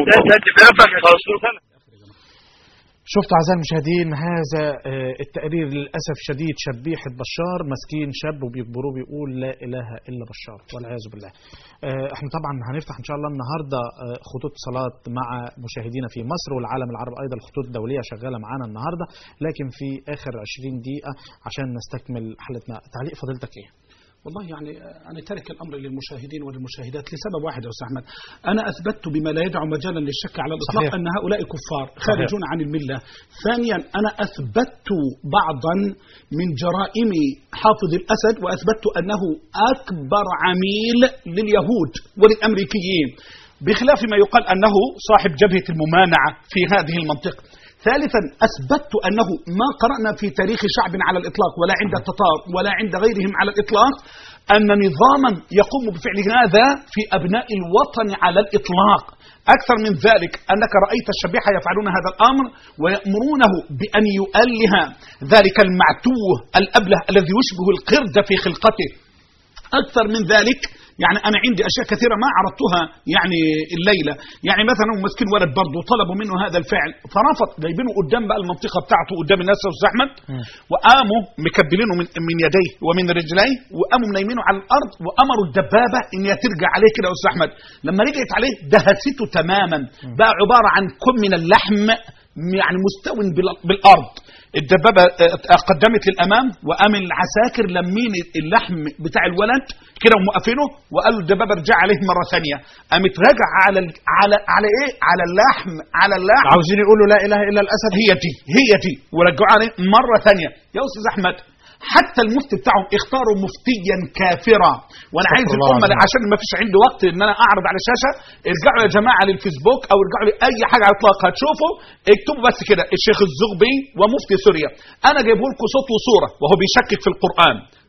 شفتوا اعزائي المشاهدين هذا آه، التقرير للاسف شديد شبيحه بشار مسكين شاب وبيجبروه بيقول لا اله الا بشار والعياذ بالله. آه، احنا طبعا هنفتح ان شاء الله النهارده آه، خطوط اتصالات مع مشاهدينا في مصر والعالم العربي ايضا الخطوط الدوليه شغاله معانا النهارده لكن في اخر 20 دقيقه عشان نستكمل حلقتنا تعليق فضيلتك ايه؟ والله يعني أنا ترك الأمر للمشاهدين وللمشاهدات لسبب واحد يا أستاذ أحمد أنا أثبت بما لا يدع مجالا للشك على الإطلاق صحيح. أن هؤلاء كفار خارجون عن الملة ثانيا أنا أثبت بعضا من جرائم حافظ الأسد وأثبت أنه أكبر عميل لليهود وللأمريكيين بخلاف ما يقال أنه صاحب جبهة الممانعة في هذه المنطقة ثالثا أثبت أنه ما قرأنا في تاريخ شعب على الإطلاق ولا عند التتار ولا عند غيرهم على الإطلاق أن نظاما يقوم بفعل هذا في أبناء الوطن على الإطلاق أكثر من ذلك أنك رأيت الشبيحة يفعلون هذا الأمر ويأمرونه بأن يؤله ذلك المعتوه الأبله الذي يشبه القرد في خلقته أكثر من ذلك يعني أنا عندي أشياء كثيرة ما عرضتها يعني الليلة يعني مثلا هم مسكين ولد برضه طلبوا منه هذا الفعل فرفض جايبينه قدام بقى المنطقة بتاعته قدام الناس يا أستاذ أحمد وقاموا مكبلينه من, من يديه ومن رجليه وقاموا منيمينه على الأرض وأمروا الدبابة إن هي ترجع عليه كده يا أستاذ أحمد لما رجعت عليه دهسته تماما بقى عبارة عن كم من اللحم يعني مستو بال- بالارض الدبابه آه، قدمت للامام وقام العساكر لمين اللحم بتاع الولد كده وموقفينه وقالوا الدبابه ارجع عليه مره ثانيه قامت راجع على ال- على على ايه على اللحم على اللحم عاوزين يقولوا لا اله الا الاسد هي دي هي دي ورجعوا عليه مره ثانيه يا استاذ احمد حتى المفتي بتاعهم اختاروا مفتيا كافرا وانا عايز الله الامه العظيم. عشان ما فيش عندي وقت ان انا اعرض على الشاشه ارجعوا يا جماعه للفيسبوك او ارجعوا لاي حاجه على الاطلاق هتشوفوا اكتبوا بس كده الشيخ الزغبي ومفتي سوريا انا جايبه لكم صوت وصوره وهو بيشكك في القران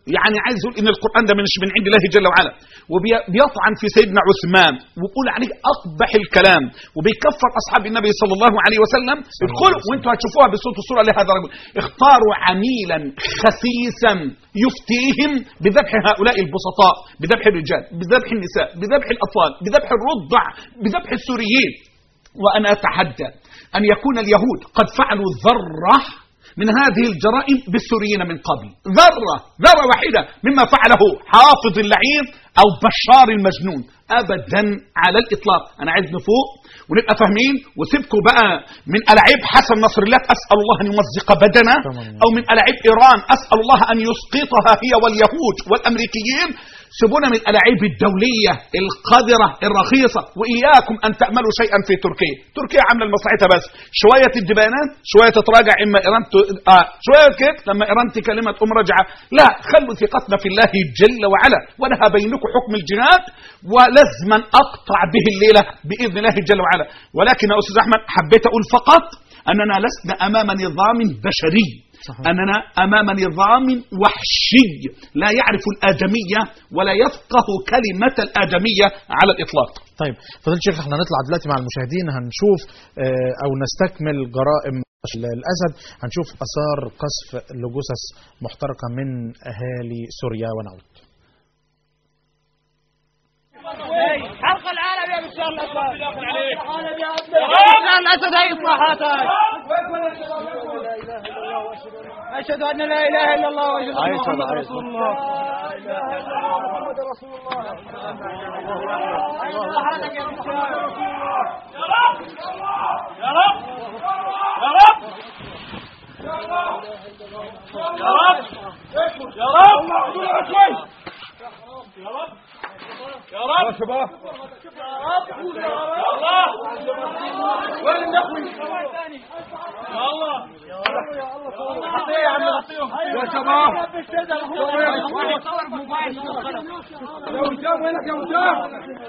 يعني عايز يقول ان القران ده مش من عند الله جل وعلا وبيطعن في سيدنا عثمان وبيقول عليه اقبح الكلام وبيكفر اصحاب النبي صلى الله عليه وسلم ادخلوا وانتوا هتشوفوها بصوت الصوره لهذا الرجل اختاروا عميلا خسيسا يفتيهم بذبح هؤلاء البسطاء بذبح الرجال بذبح النساء بذبح الاطفال بذبح الرضع بذبح السوريين وانا اتحدى ان يكون اليهود قد فعلوا ذره من هذه الجرائم بالسوريين من قبل ذرة ذرة واحدة مما فعله حافظ اللعين أو بشار المجنون أبدا على الإطلاق أنا عايز نفوق ونبقى فاهمين وسيبكوا بقى من ألاعيب حسن نصر الله أسأل الله أن يمزق بدنه أو من ألاعيب إيران أسأل الله أن يسقطها هي واليهود والأمريكيين سيبونا من الألاعيب الدولية القذرة الرخيصة وإياكم أن تأملوا شيئا في تركيا تركيا عاملة لمصلحتها بس شوية الدبانات شوية تتراجع إما إيران ت... آه شوية كده لما إيران تكلمها تقوم راجعة لا خلوا ثقتنا في الله جل وعلا ونهى بينكم حكم الجهاد ولازما أقطع به الليلة بإذن الله جل وعلا ولكن يا أستاذ أحمد حبيت أقول فقط أننا لسنا أمام نظام بشري صحيح. أننا أمام نظام وحشي لا يعرف الآدمية ولا يفقه كلمة الآدمية على الإطلاق طيب فضيلة الشيخ احنا هنطلع دلوقتي مع المشاهدين هنشوف آه، او نستكمل جرائم الاسد هنشوف اثار قصف لجثث محترقه من اهالي سوريا ونعود حرق العالم يا بشار الاسد بشار الاسد هي اصلاحاتك اشهد ان لا اله الا الله واشهد ان محمد رسول الله محمد رسول الله اصلاحاتك يا بشار يا رب يا رب يا رب يا رب يا رب يا رب يا شباب يا الله وين النخوي يا الله يا الله يا عم يا شباب يا وسام وينك يا وسام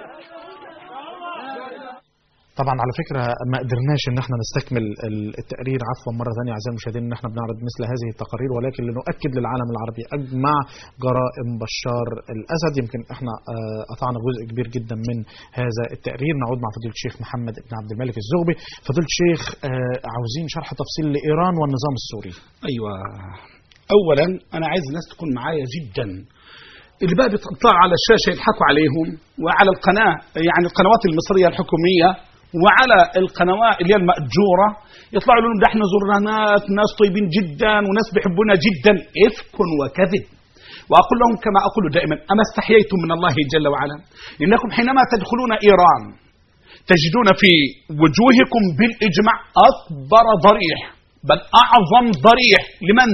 طبعا على فكره ما قدرناش ان احنا نستكمل ال- التقرير عفوا مره ثانيه اعزائي المشاهدين ان احنا بنعرض مثل هذه التقارير ولكن لنؤكد للعالم العربي اجمع جرائم بشار الاسد يمكن احنا آه، قطعنا جزء كبير جدا من هذا التقرير نعود مع فضيله الشيخ محمد بن عبد الملك الزغبي فضيله الشيخ آه، عاوزين شرح تفصيل لايران والنظام السوري ايوه اولا انا عايز الناس تكون معايا جدا اللي بقى بيطلعوا على الشاشه يضحكوا عليهم وعلى القناه يعني القنوات المصريه الحكوميه وعلى القنوات اللي هي المأجوره يطلعوا لهم ده احنا زرنا ناس ناس طيبين جدا وناس بيحبونا جدا افك وكذب واقول لهم كما اقول دائما اما استحييتم من الله جل وعلا انكم حينما تدخلون ايران تجدون في وجوهكم بالاجماع اكبر ضريح بل اعظم ضريح لمن؟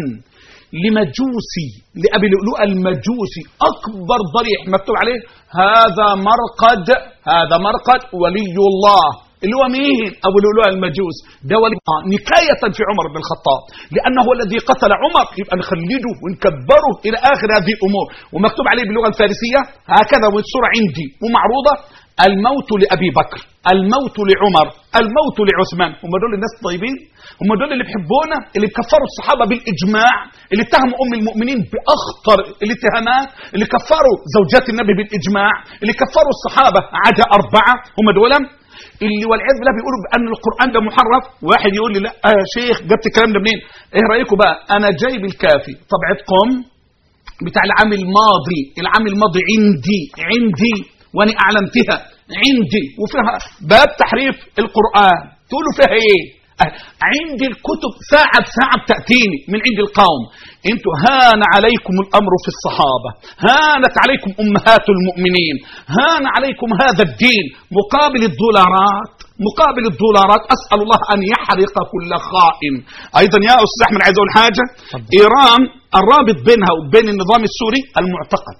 لمجوسي لابي لؤلؤ المجوسي اكبر ضريح مكتوب عليه هذا مرقد هذا مرقد ولي الله اللي هو مين ابو لؤلؤ المجوس ده ولي الله نكايه في عمر بن الخطاب لانه هو الذي قتل عمر يبقى نخلده ونكبره الى اخر هذه الامور ومكتوب عليه باللغه الفارسيه هكذا والصوره عندي ومعروضه الموت لابي بكر الموت لعمر الموت لعثمان هم دول الناس الطيبين هم دول اللي بيحبونا اللي بيكفروا الصحابه بالاجماع اللي اتهموا ام المؤمنين باخطر الاتهامات اللي كفروا زوجات النبي بالاجماع اللي كفروا الصحابه عدا اربعه هم دول اللي والعياذ بالله بيقولوا بان القران ده محرف واحد يقول لي لا آه يا شيخ جبت الكلام ده منين ايه رايكم بقى انا جايب الكافي طبعه قم بتاع العام الماضي العام الماضي عندي عندي وانا اعلنتها عندي وفيها باب تحريف القران تقولوا فيها ايه أه، عندي الكتب ساعة بساعة بتأتيني من عند القوم انتوا هان عليكم الأمر في الصحابة هانت عليكم أمهات المؤمنين هان عليكم هذا الدين مقابل الدولارات مقابل الدولارات أسأل الله أن يحرق كل خائن أيضا يا أستاذ أحمد عايز أقول حاجة إيران الرابط بينها وبين النظام السوري المعتقد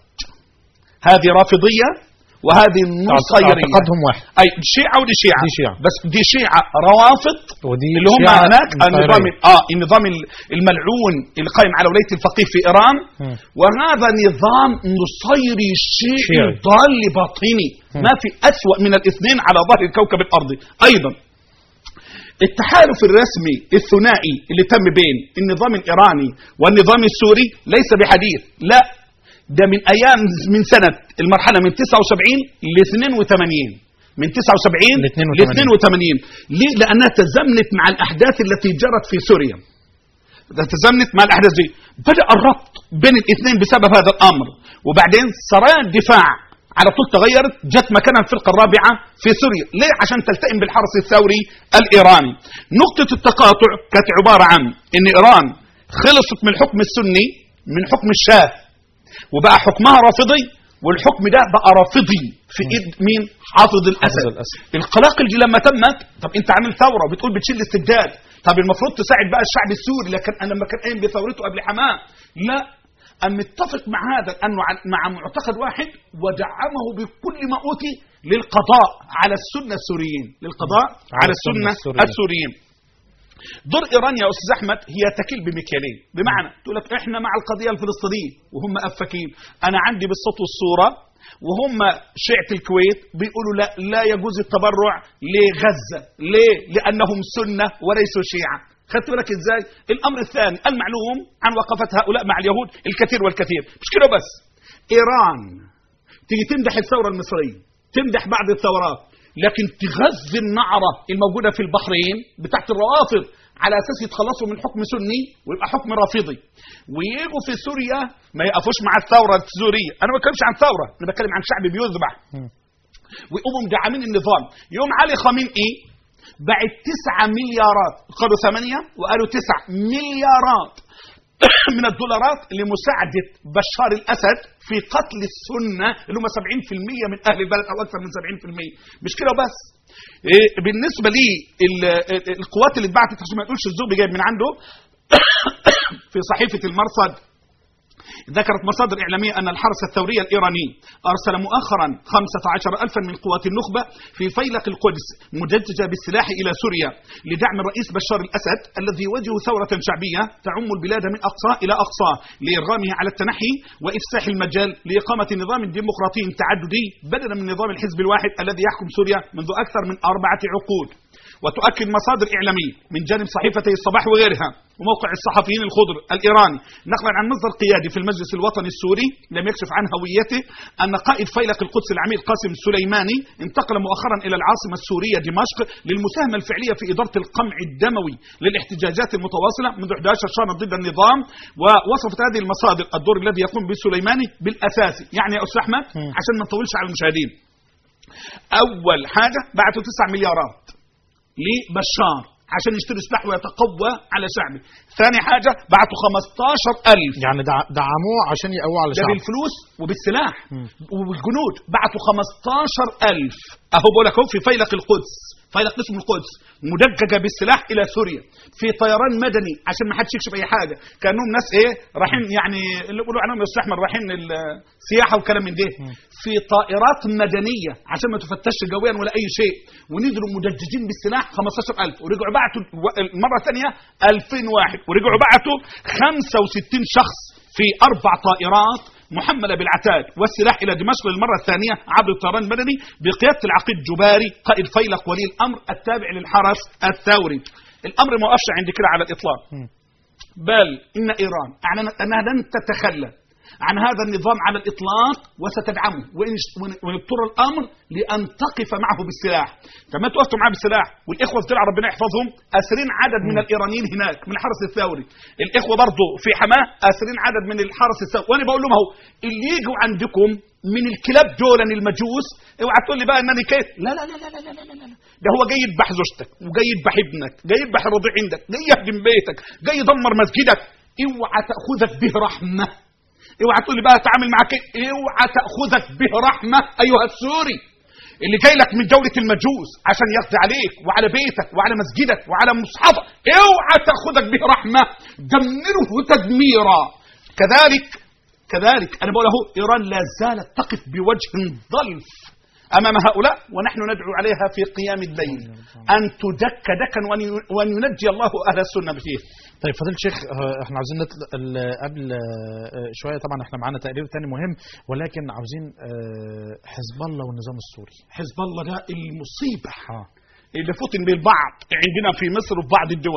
هذه رافضية وهذه النصيرية اعتقادهم واحد اي دي شيعه ودي شيعه دي شيعة. بس دي شيعه روافض ودي اللي هم شيعة هناك نصيرية. النظام اه النظام الملعون اللي قائم على ولايه الفقيه في ايران مم. وهذا نظام نصيري شيعي شيعي. ضال باطني ما في اسوا من الاثنين على ظهر الكوكب الارضي ايضا التحالف الرسمي الثنائي اللي تم بين النظام الايراني والنظام السوري ليس بحديث لا ده من ايام من سنه المرحله من 79 ل 82 من 79 ل 82. ل 82 ليه؟ لانها تزامنت مع الاحداث التي جرت في سوريا تزامنت مع الاحداث دي بدا الربط بين الاثنين بسبب هذا الامر وبعدين سرايا الدفاع على طول تغيرت جت مكانها الفرقه الرابعه في سوريا ليه عشان تلتئم بالحرس الثوري الايراني نقطه التقاطع كانت عباره عن ان ايران خلصت من الحكم السني من حكم الشاه وبقى حكمها رافضي والحكم ده بقى رافضي في ايد مين حافظ الاسد, الأسد. القلاقل دي لما تمت طب انت عامل ثوره وبتقول بتشيل الاستبداد طب المفروض تساعد بقى الشعب السوري لكن انا لما كان قايم بثورته قبل حماه لا أن متفق مع هذا أنه عن- مع معتقد واحد ودعمه بكل ما أوتي للقضاء على السنة السوريين للقضاء على على السنة السنة السوريين. السوريين دور ايران يا استاذ احمد هي تكيل بمكيالين بمعنى تقول لك احنا مع القضيه الفلسطينيه وهم افاكين انا عندي بالصوت والصوره وهم شيعة الكويت بيقولوا لا لا يجوز التبرع لغزة ليه؟ لأنهم سنة وليسوا شيعة خدت بالك ازاي؟ الأمر الثاني المعلوم عن وقفة هؤلاء مع اليهود الكثير والكثير مش كده بس إيران تيجي تمدح الثورة المصرية تمدح بعض الثورات لكن تغذي النعرة الموجودة في البحرين بتاعت الروافض على اساس يتخلصوا من حكم سني ويبقى حكم رافضي ويجوا في سوريا ما يقفوش مع الثوره السوريه انا ما بتكلمش عن ثوره انا بتكلم عن شعب بيذبح ويقوموا مدعمين النظام يوم علي خامنئي بعت 9 مليارات قالوا 8 وقالوا 9 مليارات من الدولارات لمساعدة بشار الأسد في قتل السنة اللي هم 70% من أهل البلد أو أكثر من 70% مش كده بس إيه بالنسبة لي ال- ال- القوات اللي اتبعتت عشان ما يقولش الزوبي جايب من عنده في صحيفة المرصد ذكرت مصادر إعلامية أن الحرس الثوري الإيراني أرسل مؤخرا 15 ألفا من قوات النخبة في فيلق القدس مدججة بالسلاح إلى سوريا لدعم الرئيس بشار الأسد الذي يواجه ثورة شعبية تعم البلاد من أقصى إلى أقصى لإرغامه على التنحي وإفساح المجال لإقامة نظام ديمقراطي تعددي بدلا من نظام الحزب الواحد الذي يحكم سوريا منذ أكثر من أربعة عقود وتؤكد مصادر إعلامية من جانب صحيفتي الصباح وغيرها وموقع الصحفيين الخضر الإيراني نقلا عن مصدر قيادي في المجلس الوطني السوري لم يكشف عن هويته أن قائد فيلق القدس العميد قاسم السليماني انتقل مؤخرا إلى العاصمة السورية دمشق للمساهمة الفعلية في إدارة القمع الدموي للاحتجاجات المتواصلة منذ 11 شهرا ضد النظام ووصفت هذه المصادر الدور الذي يقوم به سليماني بالأساسي يعني يا أستاذ أحمد عشان ما نطولش على المشاهدين أول حاجة بعتوا 9 مليارات لبشار عشان يشتري سلاح ويتقوى على شعبه ثاني حاجة بعتوا 15 ألف يعني دع- دعموه عشان يقووا على ده الشعب بالفلوس وبالسلاح وبالجنود بعتوا 15 ألف أهو بقول لك أهو في فيلق القدس فيلق اسم القدس مدججة بالسلاح إلى سوريا في طيران مدني عشان ما حدش يكشف أي حاجة كأنهم ناس إيه رايحين يعني اللي بيقولوا عنهم يا أستاذ أحمد رايحين السياحة وكلام من ده في طائرات مدنية عشان ما تفتش جويا ولا أي شيء ونزلوا مدججين بالسلاح 15000 ورجعوا بعتوا المرة الثانية 2000 واحد ورجعوا بعتوا 65 شخص في أربع طائرات محملة بالعتاد والسلاح إلى دمشق للمرة الثانية عبر الطيران المدني بقيادة العقيد جباري قائد فيلق ولي الأمر التابع للحرس الثوري الأمر ما وقفش عند كده على الإطلاق بل إن إيران أعلنت أنها لن تتخلى عن هذا النظام على الإطلاق وستدعمه وإن وإن اضطر الأمر لأن تقف معه بالسلاح فما توقفتوا معه بالسلاح والإخوة في درع ربنا يحفظهم أسرين عدد من الإيرانيين هناك من الحرس الثوري الإخوة برضه في حماه أسرين عدد من الحرس الثوري وأنا بقول لهم أهو اللي يجوا عندكم من الكلاب دولا المجوس اوعى تقول لي بقى انني كيف لا لا لا لا لا لا لا لا ده هو جاي يذبح زوجتك وجاي يذبح ابنك جاي يذبح الرضيع عندك جاي يهدم بيتك جاي يدمر مسجدك اوعى تاخذك به رحمه اوعى تقول لي بقى اتعامل معاك إيه؟ اوعى تاخذك به رحمه ايها السوري اللي جاي لك من دولة المجوس عشان يقضي عليك وعلى بيتك وعلى مسجدك وعلى مصحفك اوعى تاخذك به رحمة دمره تدميرا كذلك كذلك انا بقول اهو ايران لا زالت تقف بوجه ضلف امام هؤلاء ونحن ندعو عليها في قيام الليل ان تدك دكا وأن- وان ينجي الله اهل السنه فيه طيب فضيلة الشيخ آه، احنا عاوزين نطلع ال- قبل آه، شويه طبعا احنا معانا تقرير تاني مهم ولكن عاوزين آه، حزب الله والنظام السوري حزب الله ده المصيبة اللي فتن بالبعض عندنا في مصر وفي بعض الدول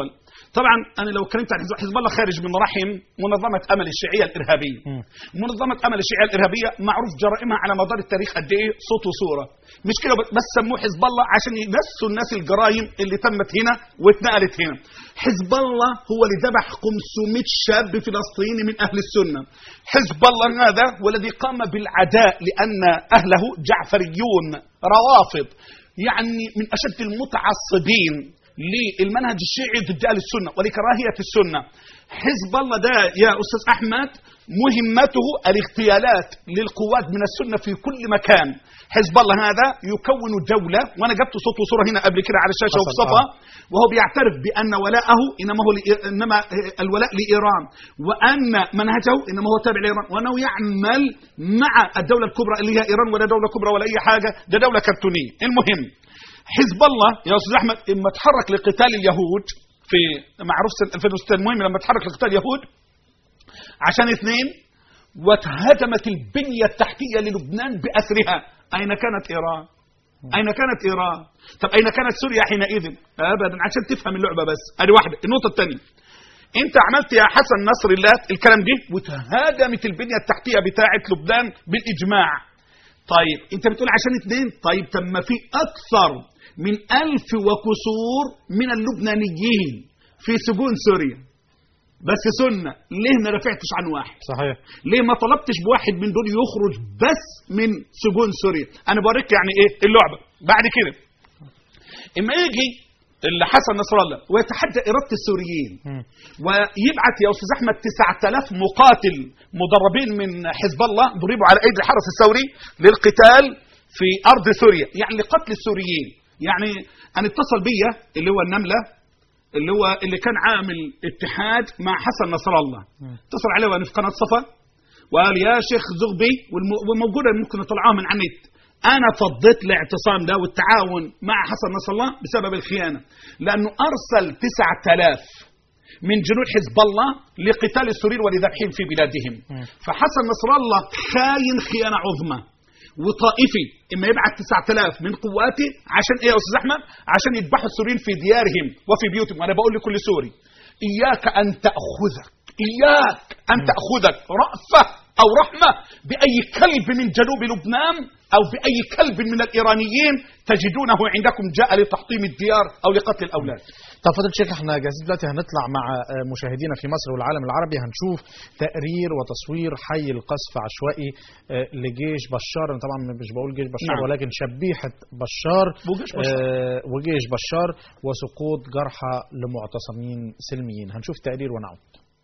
طبعا انا لو اتكلمت عن حزب- حزب الله خارج من رحم منظمه امل الشيعيه الارهابيه مم. منظمه امل الشيعيه الارهابيه معروف جرائمها على مدار التاريخ قد ايه صوت وصوره مش كده بس سموه حزب الله عشان ينسوا الناس الجرائم اللي تمت هنا واتنقلت هنا حزب الله هو اللي ذبح 500 شاب فلسطيني من اهل السنه حزب الله هذا هو الذي قام بالعداء لان اهله جعفريون روافض يعني من اشد المتعصبين للمنهج الشيعي ضد اهل السنه ولكراهيه السنه. حزب الله ده يا استاذ احمد مهمته الاغتيالات للقوات من السنه في كل مكان. حزب الله هذا يكون دوله وانا جبت صوت وصوره هنا قبل كده على الشاشه حصل، وفي صفا آه. وهو بيعترف بان ولاءه انما هو لإي- انما الولاء لايران وان منهجه انما هو تابع لايران وانه يعمل مع الدوله الكبرى اللي هي ايران ولا دوله كبرى ولا اي حاجه ده دوله كرتونيه المهم حزب الله يا استاذ احمد اما تحرك لقتال اليهود في معروف سنه 2006 المهم لما تحرك لقتال اليهود عشان اثنين واتهدمت البنيه التحتيه للبنان باسرها اين كانت ايران اين كانت ايران طب اين كانت سوريا حينئذ ابدا عشان تفهم اللعبه بس ادي واحده النقطه الثانيه انت عملت يا حسن نصر الله الكلام ده وتهدمت البنيه التحتيه بتاعه لبنان بالاجماع طيب انت بتقول عشان اثنين طيب طب ما في اكثر من ألف وكسور من اللبنانيين في سجون سوريا بس سنة ليه ما رفعتش عن واحد صحيح ليه ما طلبتش بواحد من دول يخرج بس من سجون سوريا انا بوريك يعني ايه اللعبة بعد كده اما يجي اللي حسن نصر الله ويتحدى إرادة السوريين مم. ويبعث يا أستاذ أحمد 9000 مقاتل مدربين من حزب الله ضربوا على أيدي الحرس الثوري للقتال في أرض سوريا يعني لقتل السوريين يعني أنا اتصل بيا اللي هو النملة اللي هو اللي كان عامل اتحاد مع حسن نصر الله اتصل عليه وانا في قناه صفا وقال يا شيخ زغبي والم- وموجوده ممكن نطلعوها من على النت انا فضيت الاعتصام ده والتعاون مع حسن نصر الله بسبب الخيانه لانه ارسل 9000 من جنود حزب الله لقتال السوريين ولذبحهم في بلادهم فحسن نصر الله خاين خيانه عظمى وطائفي اما يبعث 9000 من قواته عشان ايه يا استاذ احمد عشان يذبحوا السوريين في ديارهم وفي بيوتهم وانا بقول لكل سوري اياك ان تاخذك اياك ان تاخذك رافه او رحمه باي كلب من جنوب لبنان او باي كلب من الايرانيين تجدونه عندكم جاء لتحطيم الديار او لقتل الاولاد طب فضل الشيخ احنا جاهزين دلوقتي هنطلع مع آه، مشاهدينا في مصر والعالم العربي هنشوف تقرير وتصوير حي القصف عشوائي آه، لجيش بشار انا طبعا مش بقول جيش بشار نعم. ولكن شبيحه بشار وجيش بشار. آه، وجيش بشار وسقوط جرحى لمعتصمين سلميين هنشوف تقرير ونعود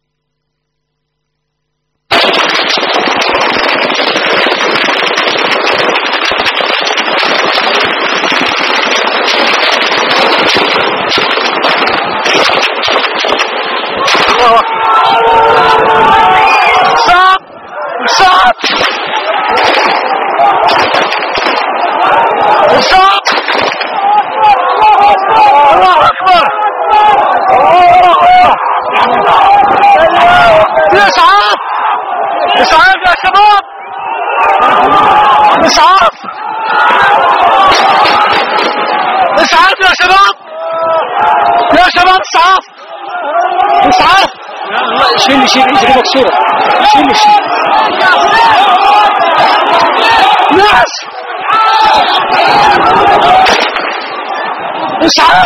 اسعاف اسعاف يا شباب اسعاف اسعاف يا شباب يا شباب اسعاف اسعاف شيل شيل اجري مكسوره شيل شيل ناس اسعاف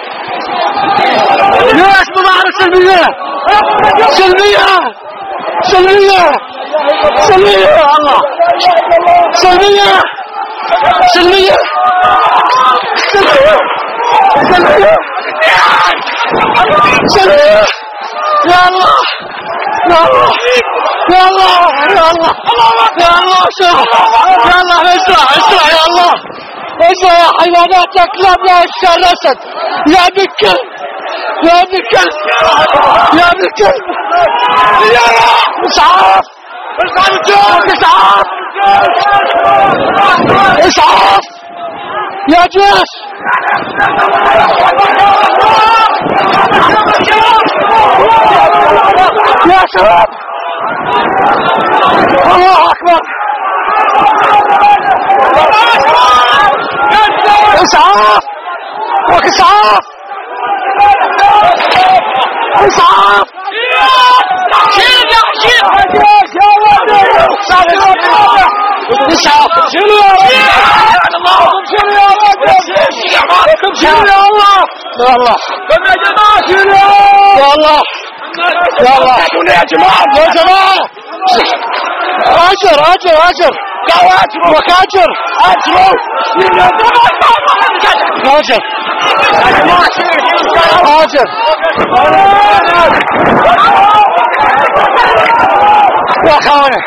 ناس مظاهرة سلمية سلمية سلمية سلمية يا الله سلمية سلمية سلمية سلمية سلمية يا الله يا الله يا الله يا الله يا الله شوف يا الله اسرع اسرع يا الله اسرع يا حيوانات يا كلاب يا اشكال الاسد يا بكل يا بكل يا بكل يا اسعاف اسعاف اسعاف يا جيش يا شباب الله اكبر اسعاف واسعاف اسعاف شيل يا شيل يا ولدي اسعاف شيلوا يا ولدي شيلوا يا ولدي شيلوا يا الله يا الله يا جماعه شيلوا يا الله يا الله يا جماعه يا جماعه اجر اجر اجر قالوا اجروا وكاجر اجروا اجر اجر يا اخواني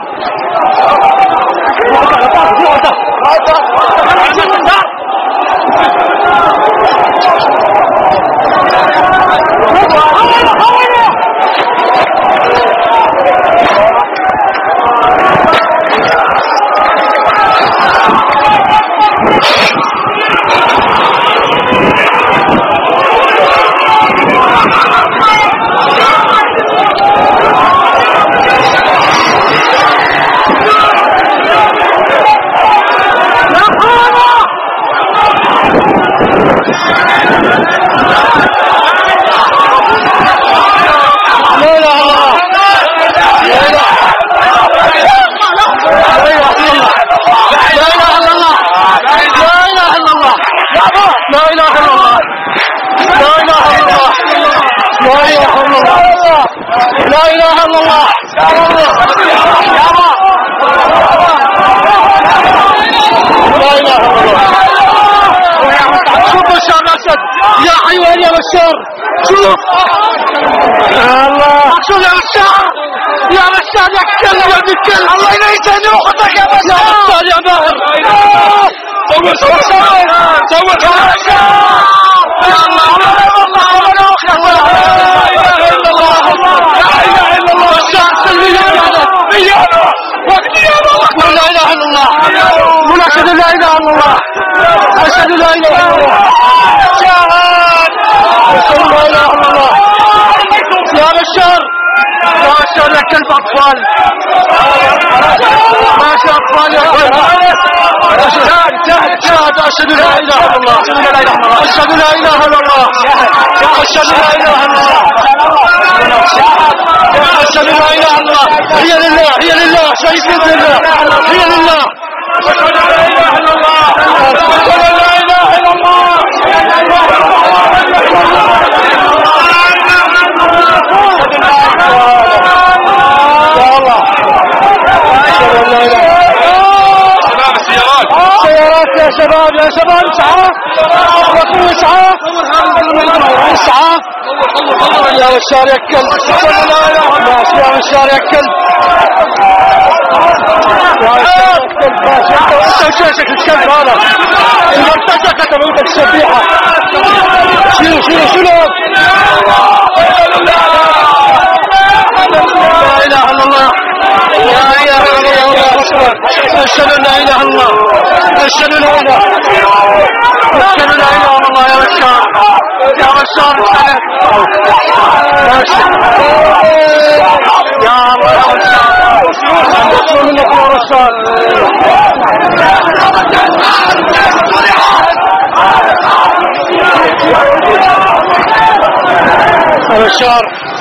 لا اله الا الله لا اله الا الله لا اله الا الله لا اله الا الله لا اله الا الله لا اله الا الله لا اله الا الله لا اله الا الله شوف بشار الاسد يا حيوان يا بشار شوف الله شوف يا بشار يا بشار يا كلب يا ابن الكلب الله ينيسني اختك يا بشار يا بشار يا باهر سوي سوي سوي سوي يا بشار يا الله لا اله الا الله لا اله الا الله بشار سلمي يا ميانا وقتي يا الله لا اله الا الله قل اشهد لا اله الا الله اشهد لا اله الا الله شهاد اشهد لا اله الا الله يا بشار يا بشار يا كلب اطفال ما شاء اطفال يا كلب شهاد شهاد اشهد لا اله الا الله اشهد لا اله الا الله اشهد لا اله الا الله اشهد لا اله الا الله هي لله هي لله شهيد باذن الله هي لله اشهد لا اله الا الله اشهد لا اله الا الله يا الله اشهد ان لا اله سيارات يا شباب يا شباب اسعاف وقفوا اسعاف اسعاف يا بشار يا كلب ماشي يا بشار يا كلب يا بشار يا كلب ماشي انت انت وشاشك الكلب هذا المرتزقه تبعت الشبيحه شيلوا شيلوا شيلوا لا اله الا الله لا اله الا الله اكبر اشهد ان لا اله الا الله اشهد لا اله اشهد لا اله الا الله يا بشار يا بشار السلام يا الله يا بشار نطلب منك يا بشار يا بشار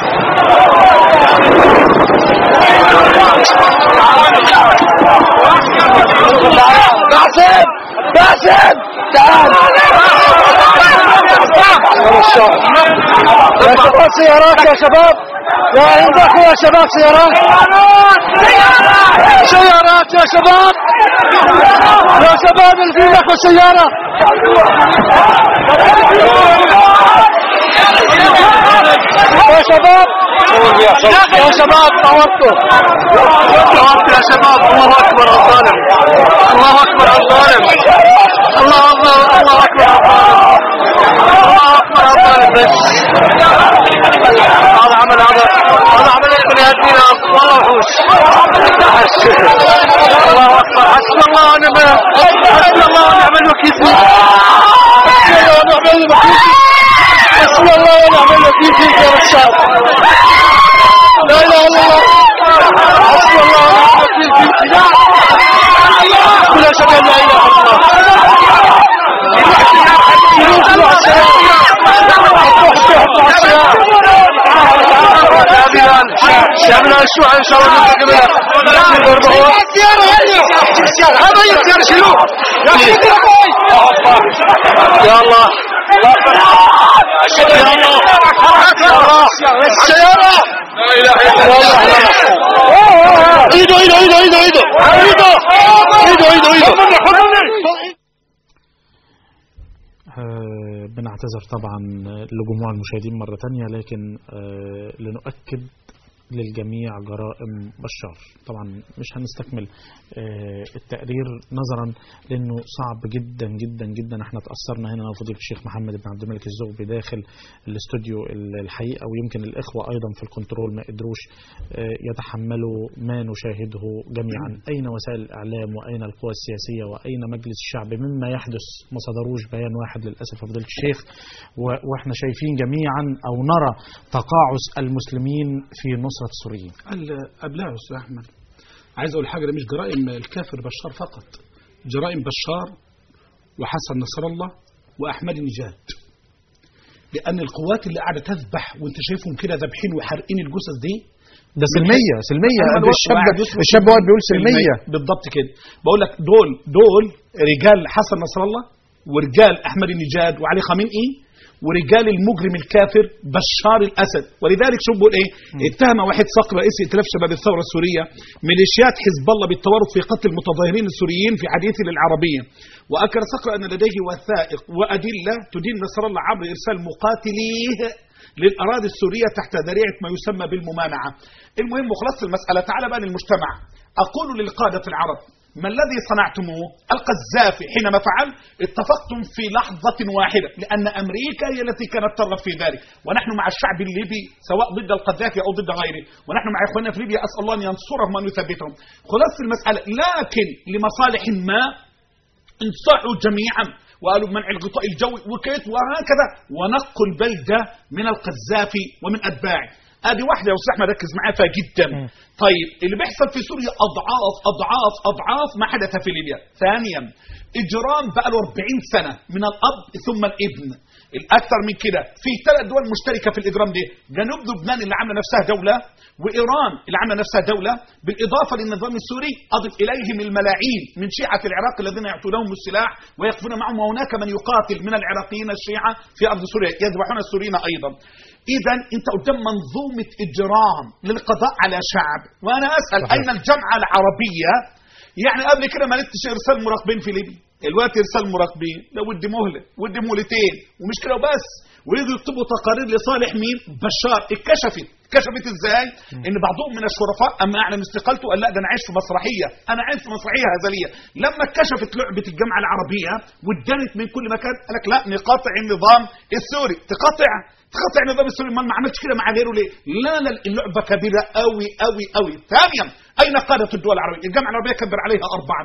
باسم باسم تعال يا بشار يا شباب سيارات يا شباب يا عندكم يا شباب سيارات سيارات يا شباب يا شباب اللي في لكم سيارة يا شباب يا شباب طورتوا طورتوا يا شباب الله اكبر على الظالم الله اكبر على الظالم الله الله الله اكبر على الظالم الله اكبر على الظالم بس هذا عمل هذا هذا عمل ابن هدينا والله وحوش الله اكبر حسبي الله ونعم حسبي الله ونعم الوكيل فيك حسبي الله ونعم الوكيل فيك حسبي الله ونعم الوكيل فيك يا رشاد لا اله الا الله حسبي الله ونعم الوكيل فيك قل اشهد ان لا اله الا الله شنو شنو على السلام حطوا حطوا حطوا على السلام شعبنا الشوع ان شاء الله ننتقم منها السيارة يا السيارة هذا هي السيارة شيلوه يا الله يا الله السيارة لا اله الا الله ايده ايده ايده ايده ايده ايده ايده ايده ايده آه، بنعتذر طبعا لجموع المشاهدين مرة تانية لكن آه، لنؤكد للجميع جرائم بشار طبعا مش هنستكمل آه، التقرير نظرا لانه صعب جدا جدا جدا احنا تاثرنا هنا انا وفضيله الشيخ محمد بن عبد الملك الزغبي داخل الاستوديو الحقيقه ويمكن الاخوه ايضا في الكنترول ما قدروش آه، يتحملوا ما نشاهده جميعا اين وسائل الاعلام واين القوى السياسيه واين مجلس الشعب مما يحدث ما صدروش بيان واحد للاسف يا فضيله الشيخ و- واحنا شايفين جميعا او نرى تقاعس المسلمين في نصره السوريين ال- أبلغ يا أستاذ أحمد عايز أقول حاجة ده مش جرائم الكافر بشار فقط جرائم بشار وحسن نصر الله وأحمد نجاد لأن القوات اللي قاعدة تذبح وأنت شايفهم كده ذابحين وحارقين الجثث دي ده سلميه سلميه أنا دلوقتي الشاب قاعد يصرخ الشاب واقف بيقول سلميه بالضبط كده بقول لك دول دول رجال حسن نصر الله ورجال احمد النجاد وعلي خامنئي ورجال المجرم الكافر بشار الاسد ولذلك شوف بيقول ايه اتهم واحد صقر رئيس ائتلاف شباب الثوره السوريه ميليشيات حزب الله بالتورط في قتل المتظاهرين السوريين في حديث للعربيه واكد صقر ان لديه وثائق وادله تدين نصر الله عبر ارسال مقاتليه للأراضي السورية تحت ذريعة ما يسمى بالممانعة المهم خلاص المسألة تعال بقى للمجتمع أقول للقادة العرب ما الذي صنعتموه القذافي حينما فعل اتفقتم في لحظة واحدة لأن أمريكا هي التي كانت ترغب في ذلك ونحن مع الشعب الليبي سواء ضد القذافي أو ضد غيره ونحن مع إخواننا في ليبيا أسأل الله أن ينصرهم وأن يثبتهم خلاص المسألة لكن لمصالح ما انصحوا جميعا وقالوا بمنع الغطاء الجوي وكيت وهكذا ونقوا البلدة من القذافي ومن أتباعه ادي واحده يا استاذ احمد ركز معايا فيها جدا طيب اللي بيحصل في سوريا اضعاف اضعاف اضعاف ما حدث في ليبيا ثانيا اجرام بقى له 40 سنه من الاب ثم الابن الاكثر من كده في ثلاث دول مشتركه في الاجرام ده جنوب لبنان اللي عامله نفسها دوله وايران اللي عامله نفسها دوله بالاضافه للنظام السوري اضف اليهم الملاعين من شيعه العراق الذين يعطونهم السلاح ويقفون معهم وهناك من يقاتل من العراقيين الشيعه في ارض سوريا يذبحون السوريين ايضا اذا انت قدام منظومه اجرام للقضاء على شعب وانا اسال صحيح. اين الجامعه العربيه يعني قبل كده ما لقيتش ارسال مراقبين في ليبيا الوقت ارسال مراقبين ده ودي مهله ودي مهلتين ومش كده وبس ويجوا يكتبوا تقارير لصالح مين بشار اتكشفت اتكشفت ازاي ان بعضهم من الشرفاء اما اعلن استقالته قال لا ده انا عايش في مسرحيه انا عايش في مسرحيه هزليه لما اتكشفت لعبه الجامعه العربيه واتدنت من كل مكان قال لك لا نقاطع النظام السوري تقاطع تقاطع النظام السوري ما ما عملتش كده مع غيره ليه لا لا اللعبه كبيره قوي قوي قوي ثانيا اين قاده الدول العربيه الجامعه العربيه كبر عليها اربعا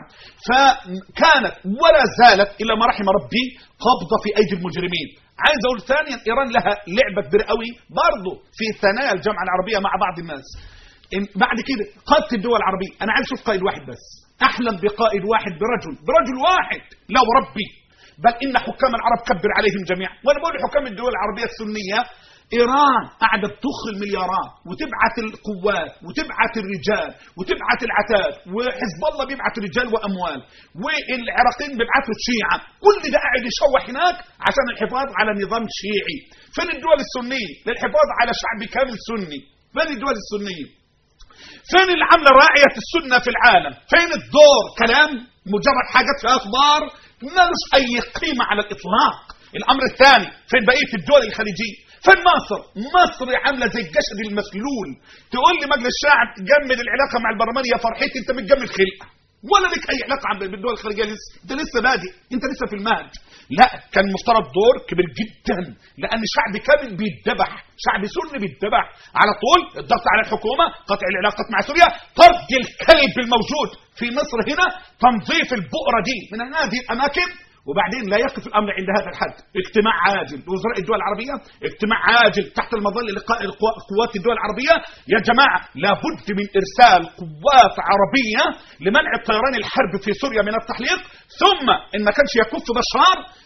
فكانت ولا زالت الا ما رحم ربي قبضه في ايدي المجرمين عايز اقول ثانيا ايران لها لعبه كبيره قوي برضه في ثنايا الجامعه العربيه مع بعض الناس إن بعد كده قاده الدول العربيه انا عايز اشوف قائد واحد بس احلم بقائد واحد برجل برجل واحد لا وربي بل ان حكام العرب كبر عليهم جميعا وانا بقول لحكام الدول العربيه السنيه ايران قاعده تضخ المليارات وتبعت القوات وتبعت الرجال وتبعت العتاد وحزب الله بيبعت رجال واموال والعراقيين بيبعتوا الشيعه كل ده قاعد يشوح هناك عشان الحفاظ على نظام شيعي فين الدول السنيه للحفاظ على شعب كامل سني فين الدول السنيه فين اللي عامله راعيه السنه في العالم فين الدور كلام مجرد حاجات في اخبار مالوش اي قيمه على الاطلاق الامر الثاني فين بقيه الدول الخليجيه فين مصر مصر عامله زي الجسد المسلول تقول لي مجلس الشعب جمد العلاقه مع البرلمان يا فرحتي انت متجمد خلقه ولا لك اي علاقه عن بالدول الخليجيه لسه انت لسه بادئ انت لسه في المهد لا كان مفترض دور كبير جدا لان شعب كامل بيتذبح شعب سني بيتذبح على طول الضغط على الحكومه قطع العلاقات مع سوريا طرد الكلب الموجود في مصر هنا تنظيف البؤره دي من هذه الاماكن وبعدين لا يقف الامر عند هذا الحد اجتماع عاجل لوزراء الدول العربيه اجتماع عاجل تحت المظله لقاء القوا- قوات الدول العربيه يا جماعه لابد من ارسال قوات عربيه لمنع الطيران الحرب في سوريا من التحليق ثم ان ما كانش يكف بشار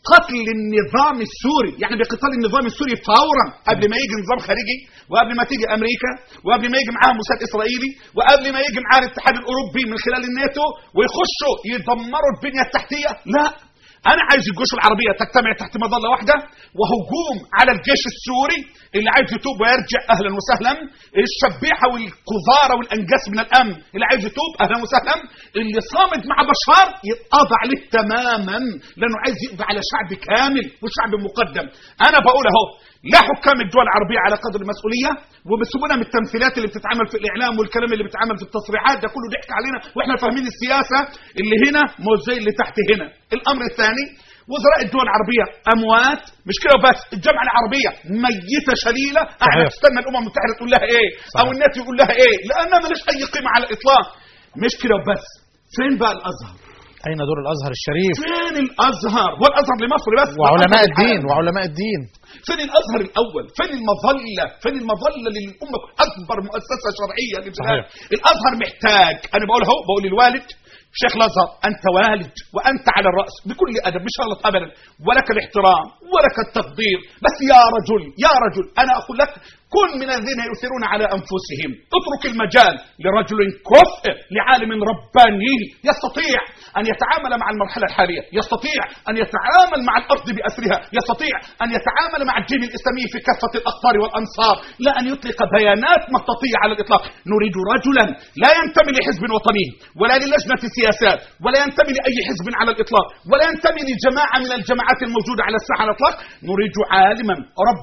قتل النظام السوري يعني بقتال النظام السوري فورا قبل ما يجي نظام خارجي وقبل ما تيجي امريكا وقبل ما يجي معاها موساد اسرائيلي وقبل ما يجي معاها الاتحاد الاوروبي من خلال الناتو ويخشوا يدمروا البنيه التحتيه لا انا عايز الجيوش العربيه تجتمع تحت مظله واحده وهجوم على الجيش السوري اللي عايز يتوب ويرجع اهلا وسهلا الشبيحه والقذاره والانجاس من الامن اللي عايز يتوب اهلا وسهلا اللي صامد مع بشار يتقاضى عليه تماما لانه عايز يقضي على شعب كامل وشعب مقدم انا بقول اهو لا حكام الدول العربيه على قدر المسؤوليه وبيسيبونا من التمثيلات اللي بتتعمل في الاعلام والكلام اللي بيتعمل في التصريحات ده كله ضحك علينا واحنا فاهمين السياسه اللي هنا مش زي اللي تحت هنا الامر الثاني وزراء الدول العربيه اموات مش كده بس الجامعه العربيه ميته شليله قاعده صحيح. تستنى الامم المتحده تقول لها ايه او الناس يقول لها ايه لانها ملهاش اي قيمه على الاطلاق مش كده بس فين بقى الازهر أين دور الأزهر الشريف فين الازهر هو الازهر لمصر بس وعلماء والأزهر الدين للعالم. وعلماء الدين فين الازهر الاول فين المظله فين المظله للامه اكبر مؤسسه شرعيه للبلاد صحيح. الازهر محتاج انا بقول اهو بقول للوالد شيخ الازهر انت والد وانت على الراس بكل ادب مش غلط ابدا ولك الاحترام ولك التقدير بس يا رجل يا رجل انا اقول لك كن من الذين يؤثرون على انفسهم اترك المجال لرجل كفء لعالم رباني يستطيع ان يتعامل مع المرحله الحاليه يستطيع ان يتعامل مع الارض باسرها يستطيع ان يتعامل مع الدين الاسلامي في كافه الاقطار والامصار لا ان يطلق بيانات مطاطيه على الاطلاق نريد رجلا لا ينتمي لحزب وطني ولا للجنه سياسات ولا ينتمي لاي حزب على الاطلاق ولا ينتمي لجماعه من الجماعات الموجوده على الساحه على الاطلاق نريد عالما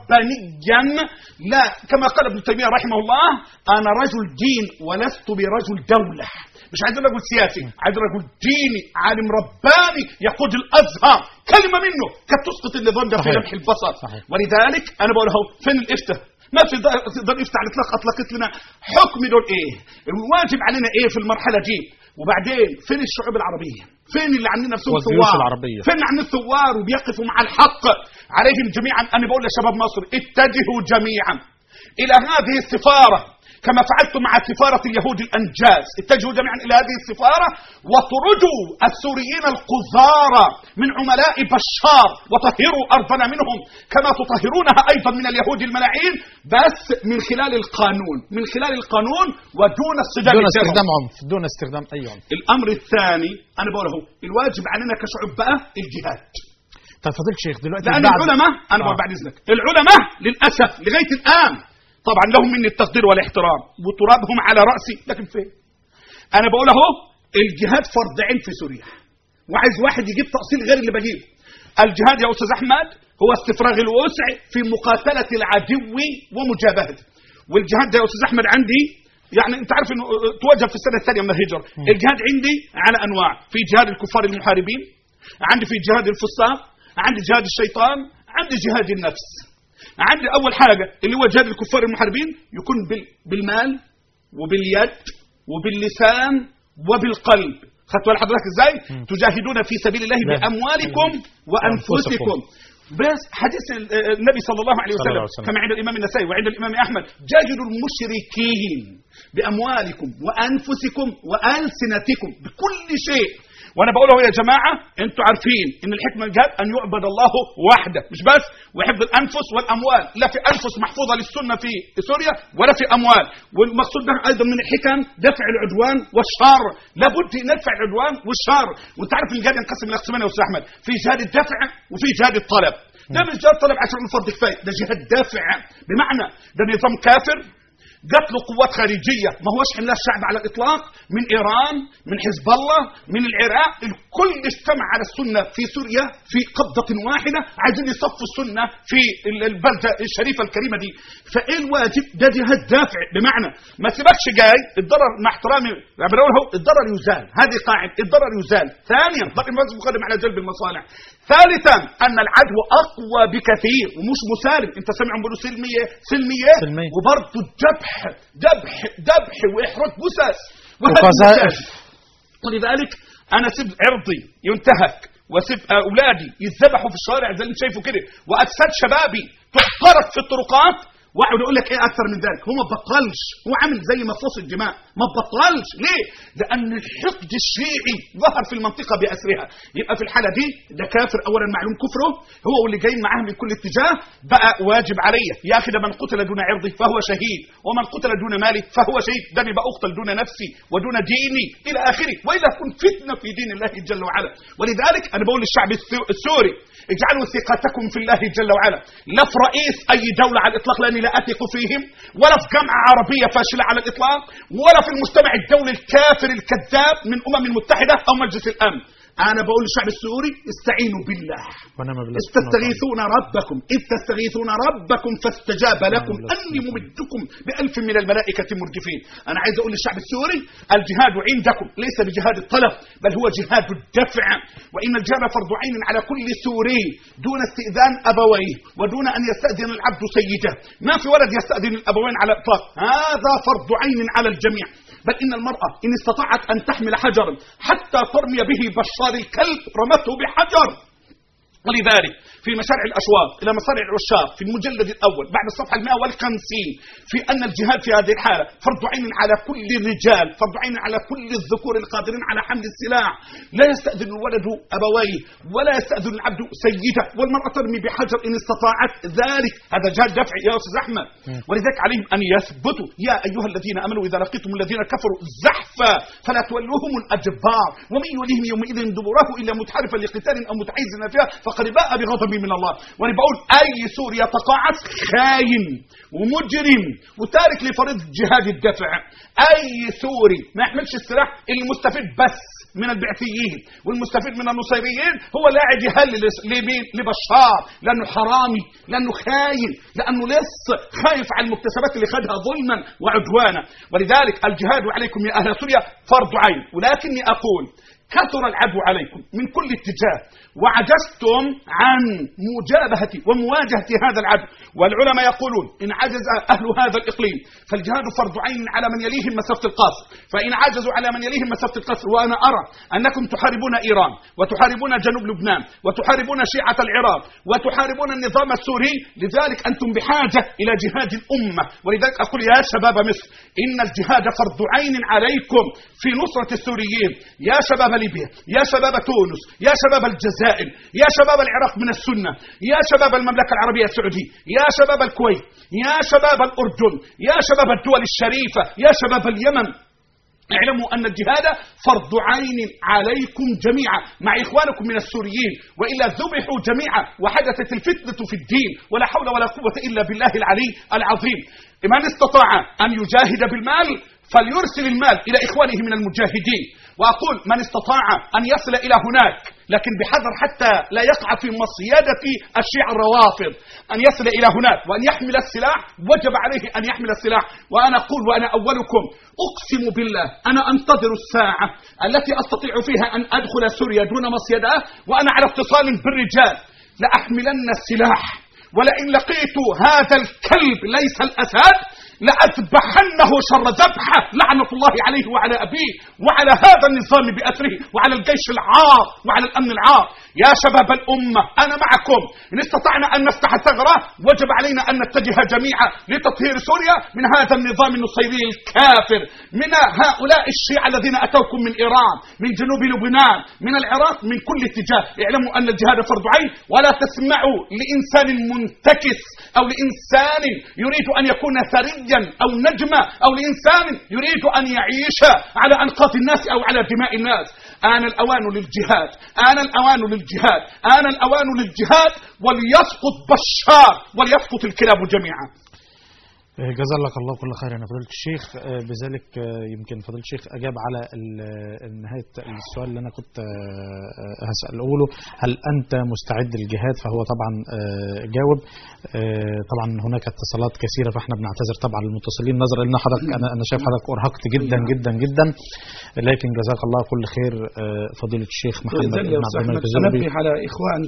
ربانيا لا كما قال ابن تيميه رحمه الله انا رجل دين ولست برجل دوله مش عايز رجل سياسي عايز رجل ديني عالم رباني يقود الازهر كلمه منه كانت تسقط النظام ده في صحيح. لمح البصر صحيح. ولذلك انا بقول اهو فين الافتاء ما في ض- تقدر يفتح على الاطلاق اطلقت لنا حكم دول ايه الواجب علينا ايه في المرحله دي وبعدين فين الشعوب العربيه فين اللي عاملين نفسهم والجيوش ثوار العربية. فين اللي عاملين ثوار وبيقفوا مع الحق عليهم جميعا انا بقول لشباب مصر اتجهوا جميعا الى هذه السفاره كما فعلت مع سفارة اليهود الأنجاز اتجهوا جميعا إلى هذه السفارة وطردوا السوريين القذارى من عملاء بشار وطهروا أرضنا منهم كما تطهرونها أيضا من اليهود الملاعين بس من خلال القانون من خلال القانون ودون الصدام دون الدرهم. استخدام عنف دون استخدام أي عنف الأمر الثاني أنا بقول اهو الواجب علينا كشعوب بقى الجهاد طيب فضيلة الشيخ دلوقتي لأن بعد- العلماء أنا بقول آه. بعد إذنك العلماء للأسف لغاية الآن طبعا لهم مني التقدير والاحترام وترابهم على رأسي لكن فين أنا بقول أهو الجهاد فرض عين في سوريا وعايز واحد يجيب تأصيل غير اللي بجيبه الجهاد يا أستاذ أحمد هو استفراغ الوسع في مقاتلة العدو ومجابهته والجهاد ده يا أستاذ أحمد عندي يعني انت عارف انه اه، توجه في السنه الثانيه من الهجره الجهاد عندي على انواع في جهاد الكفار المحاربين عندي في جهاد الفساق عندي جهاد الشيطان عندي جهاد النفس عندي اول حاجه اللي هو جهاد الكفار المحاربين يكون بال- بالمال وباليد وباللسان وبالقلب خدت بالك حضرتك ازاي تجاهدون في سبيل الله نعم. باموالكم وانفسكم بس حديث ال- ال- النبي صلى الله عليه صلى الله وسلم عليه وسلم. كما عند الامام النسائي وعند الامام احمد جاهدوا المشركين باموالكم وانفسكم والسنتكم بكل شيء وانا بقول يا جماعه انتوا عارفين ان الحكمه الجهاد ان يعبد الله وحده مش بس وحفظ الانفس والاموال لا في انفس محفوظه للسنه في سوريا ولا في اموال والمقصود به ايضا من الحكم دفع العدوان والشر لابد ان ندفع العدوان والشر وانت عارف الجهاد ينقسم الى قسمين يا استاذ احمد في جهاد الدفع وفي جهاد الطلب ده مش جهاد طلب عشان الفرض كفايه ده جهاد دافع بمعنى ده نظام كافر جات له قوات خارجيه ما هوش حملها الشعب على الاطلاق من ايران من حزب الله من العراق الكل اجتمع على السنه في سوريا في قبضه واحده عايزين يصفوا السنه في ال- البلده الشريفه الكريمه دي فايه الواجب ده جهاد دافع بمعنى ما سيبكش جاي الضرر مع احترامي يعني بقول اهو الضرر يزال هذه قاعده الضرر يزال ثانيا ضرر المواجب مقدم على جلب المصالح ثالثا ان العدو اقوى بكثير ومش مسالم انت سامع بيقولوا سلميه سلميه سلمية. وبرضه ذبح ذبح ذبح واحراج جثث وهدم وقذائف. مساجد. ولذلك انا سيب عرضي ينتهك وسيب اولادي يذبحوا في الشوارع زي اللي انت شايفه كده واجساد شبابي تحترق في الطرقات واحد يقول لك ايه اكثر من ذلك هو ما بطلش هو عامل زي مصاص الدماء ما بطلش ليه لان الحقد الشيعي ظهر في المنطقه باسرها يبقى في الحاله دي ده كافر اولا معلوم كفره هو واللي جاي معاه من كل اتجاه بقى واجب علي يا اخي ده من قتل دون عرضه فهو شهيد ومن قتل دون ماله فهو شهيد ده يبقى اقتل دون نفسي ودون ديني الى اخره والا تكون فتنه في دين الله جل وعلا ولذلك انا بقول للشعب السو- السوري اجعلوا ثقتكم في الله جل وعلا لا في رئيس اي دوله على الاطلاق لاني لا اثق فيهم ولا في جامعه عربيه فاشله على الاطلاق ولا في المجتمع الدولي الكافر الكذاب من امم المتحده او مجلس الامن انا بقول للشعب السوري استعينوا بالله ونعم بالله إذ تستغيثون ربكم إذ تستغيثون ربكم فاستجاب لكم أني ممدكم بألف من الملائكة مردفين أنا عايز أقول للشعب السوري الجهاد عندكم ليس بجهاد الطلب بل هو جهاد الدفع وإن الجهاد فرض عين على كل سوري دون استئذان أبويه ودون أن يستأذن العبد سيده ما في ولد يستأذن الأبوين على الإطلاق هذا فرض عين على الجميع بل إن المرأة إن استطاعت أن تحمل حجرا حتى ترمي به بشار الكلب رمته بحجر ولذلك في مشارع الأشواط إلى مصارع العشاق في المجلد الأول بعد الصفحة المئة والخمسين في أن الجهاد في هذه الحالة فرض عين على كل الرجال فرض عين على كل الذكور القادرين على حمل السلاح لا يستأذن الولد أبويه ولا يستأذن العبد سيده والمرأة ترمي بحجر إن استطاعت ذلك هذا جهاد دفعي يا أستاذ أحمد ولذلك عليهم أن يثبتوا يا أيها الذين آمنوا إذا لقيتم الذين كفروا زحفا فلا تولوهم الأدبار ومن يوليهم يومئذ دبره إلا متحرفا لقتال أو متحيزا فيها فقد باء بغضب من الله وأنا بقول أي سوري يتقاعس خاين ومجرم وتارك لفريضة جهاد الدفع أي سوري ما يحملش السلاح المستفيد بس من البعثيين والمستفيد من النصيريين هو لا عاد يهلل لمين لبشار لانه حرامي لانه خاين لانه لص خايف على المكتسبات اللي خدها ظلما وعدوانا ولذلك الجهاد عليكم يا اهل سوريا فرض عين ولكني اقول كثر العدو عليكم من كل اتجاه وعجزتم عن مجابهة ومواجهة هذا العدو والعلماء يقولون إن عجز أهل هذا الإقليم فالجهاد فرض عين على من يليهم مسافة القصر فإن عجزوا على من يليهم مسافة القصر وأنا أرى أنكم تحاربون إيران وتحاربون جنوب لبنان وتحاربون شيعة العراق وتحاربون النظام السوري لذلك أنتم بحاجة إلى جهاد الأمة ولذلك أقول يا شباب مصر إن الجهاد فرض عين عليكم في نصرة السوريين يا شباب ليبيا يا شباب تونس يا شباب الجزائر يا شباب العراق من السنة يا شباب المملكة العربية السعودية يا شباب الكويت يا شباب الأردن يا شباب الدول الشريفة يا شباب اليمن اعلموا أن الجهاد فرض عين عليكم جميعا مع إخوانكم من السوريين وإلا ذبحوا جميعا وحدثت الفتنة في الدين ولا حول ولا قوة إلا بالله العلي العظيم من استطاع أن يجاهد بالمال فليرسل المال إلى إخوانه من المجاهدين وأقول من استطاع أن يصل إلى هناك لكن بحذر حتى لا يقع في مصيدة الشيعة الروافض أن يصل إلى هناك وأن يحمل السلاح وجب عليه أن يحمل السلاح وأنا أقول وأنا أولكم أقسم بالله أنا أنتظر الساعة التي أستطيع فيها أن أدخل سوريا دون مصيدة وأنا على اتصال بالرجال لأحملن السلاح ولئن لقيت هذا الكلب ليس الأسد لأذبحنه شر ذبحة لعنة الله عليه وعلى أبيه وعلى هذا النظام بأسره وعلى الجيش العار وعلى الأمن العار يا شباب الأمة أنا معكم إن استطعنا أن نفتح ثغرة وجب علينا أن نتجه جميعا لتطهير سوريا من هذا النظام النصيري الكافر من هؤلاء الشيعة الذين أتوكم من إيران من جنوب لبنان من العراق من كل اتجاه اعلموا أن الجهاد فرض عين ولا تسمعوا لإنسان منتكس أو لإنسان يريد أن يكون ثريا أو نجما أو لإنسان يريد أن يعيش على أنقاض الناس أو على دماء الناس آن الأوان للجهاد آن الأوان للجهاد آن الأوان للجهاد وليسقط بشار وليسقط الكلاب جميعا آه، جزا لك الله كل خير يا فضيلة الشيخ آه، بذلك آه، يمكن فضيلة الشيخ أجاب على ال- نهاية السؤال اللي أنا كنت آه، آه، هسأله له هل أنت مستعد للجهاد فهو طبعا آه، جاوب آه، طبعا هناك اتصالات كثيرة فاحنا بنعتذر طبعا للمتصلين نظرا ان حضرتك انا انا شايف حضرتك ارهقت جدا جدا جدا لكن جزاك الله كل خير آه، فضيلة الشيخ محمد ولذلك بن يا عبد أستاذ الملك أحمد الزغبي أنبه على إخوان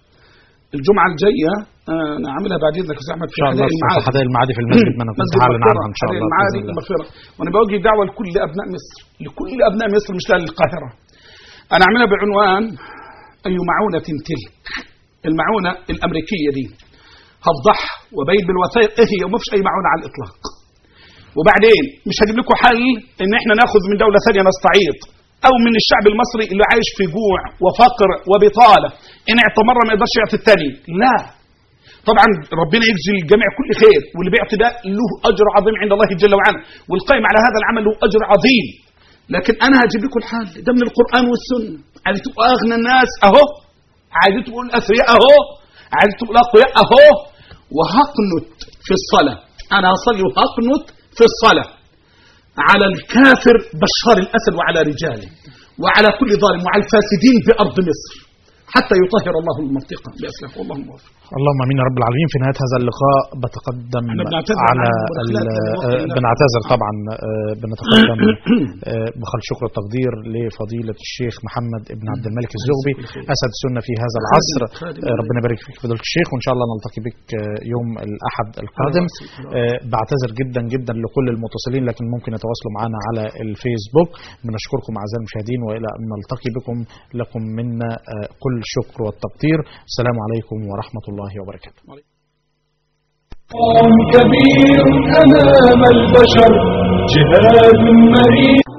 الجمعة الجاية آه، أنا عاملها بعد إذنك يا أستاذ أحمد ان شاء الله حدائق في المعادي. حدائق المعادي في المسجد ما انا كنت مسجد هعلن مغفرة، عنها ان شاء حدائق الله المعادي بإذن الله. مغفرة وأنا بوجه دعوة لكل أبناء مصر لكل أبناء مصر مش للقاهرة أنا عاملها بعنوان أي معونة تلك المعونة الأمريكية دي هفضحها وبين بالوثائق ايه هي وما فيش اي معونه على الاطلاق وبعدين مش هجيب لكم حل ان احنا ناخذ من دوله ثانيه نستعيط او من الشعب المصري اللي عايش في جوع وفقر وبطاله ان اعطى مره ما يقدرش يعطي الثاني لا طبعا ربنا يجزي الجميع كل خير واللي بيعطي ده له اجر عظيم عند الله جل وعلا والقائم على هذا العمل له اجر عظيم لكن انا هجيب لكم الحل ده من القران والسنه عايز تبقوا اغنى الناس اهو عايز تبقوا الاثرياء اهو عايز تبقوا الاقوياء اهو وهقنت في الصلاه انا هصلي وهقنت في الصلاه على الكافر بشار الاسد وعلى رجاله وعلى كل ظالم وعلى الفاسدين بارض مصر حتى يطهر الله المنطقه باسلحه والله موفق اللهم امين يا رب العالمين في نهايه هذا اللقاء بتقدم احنا بنعتذر على عن المداخلات ال- لأن الوقت آه، لا- بنعتذر طبعا آه، بنتقدم آه، بخالص شكر والتقدير لفضيله الشيخ محمد ابن عبد الملك الزغبي اسد السنه في هذا العصر خادم. آه، ربنا يبارك فيك فضيله الشيخ وان شاء الله نلتقي بك آه، يوم الاحد القادم آه، بعتذر جدا جدا لكل المتصلين لكن ممكن يتواصلوا معنا على الفيسبوك بنشكركم اعزائي المشاهدين والى ان نلتقي بكم لكم منا آه، كل الشكر والتقدير السلام عليكم ورحمه الله وبركاته كبير أمام البشر جهاد مريض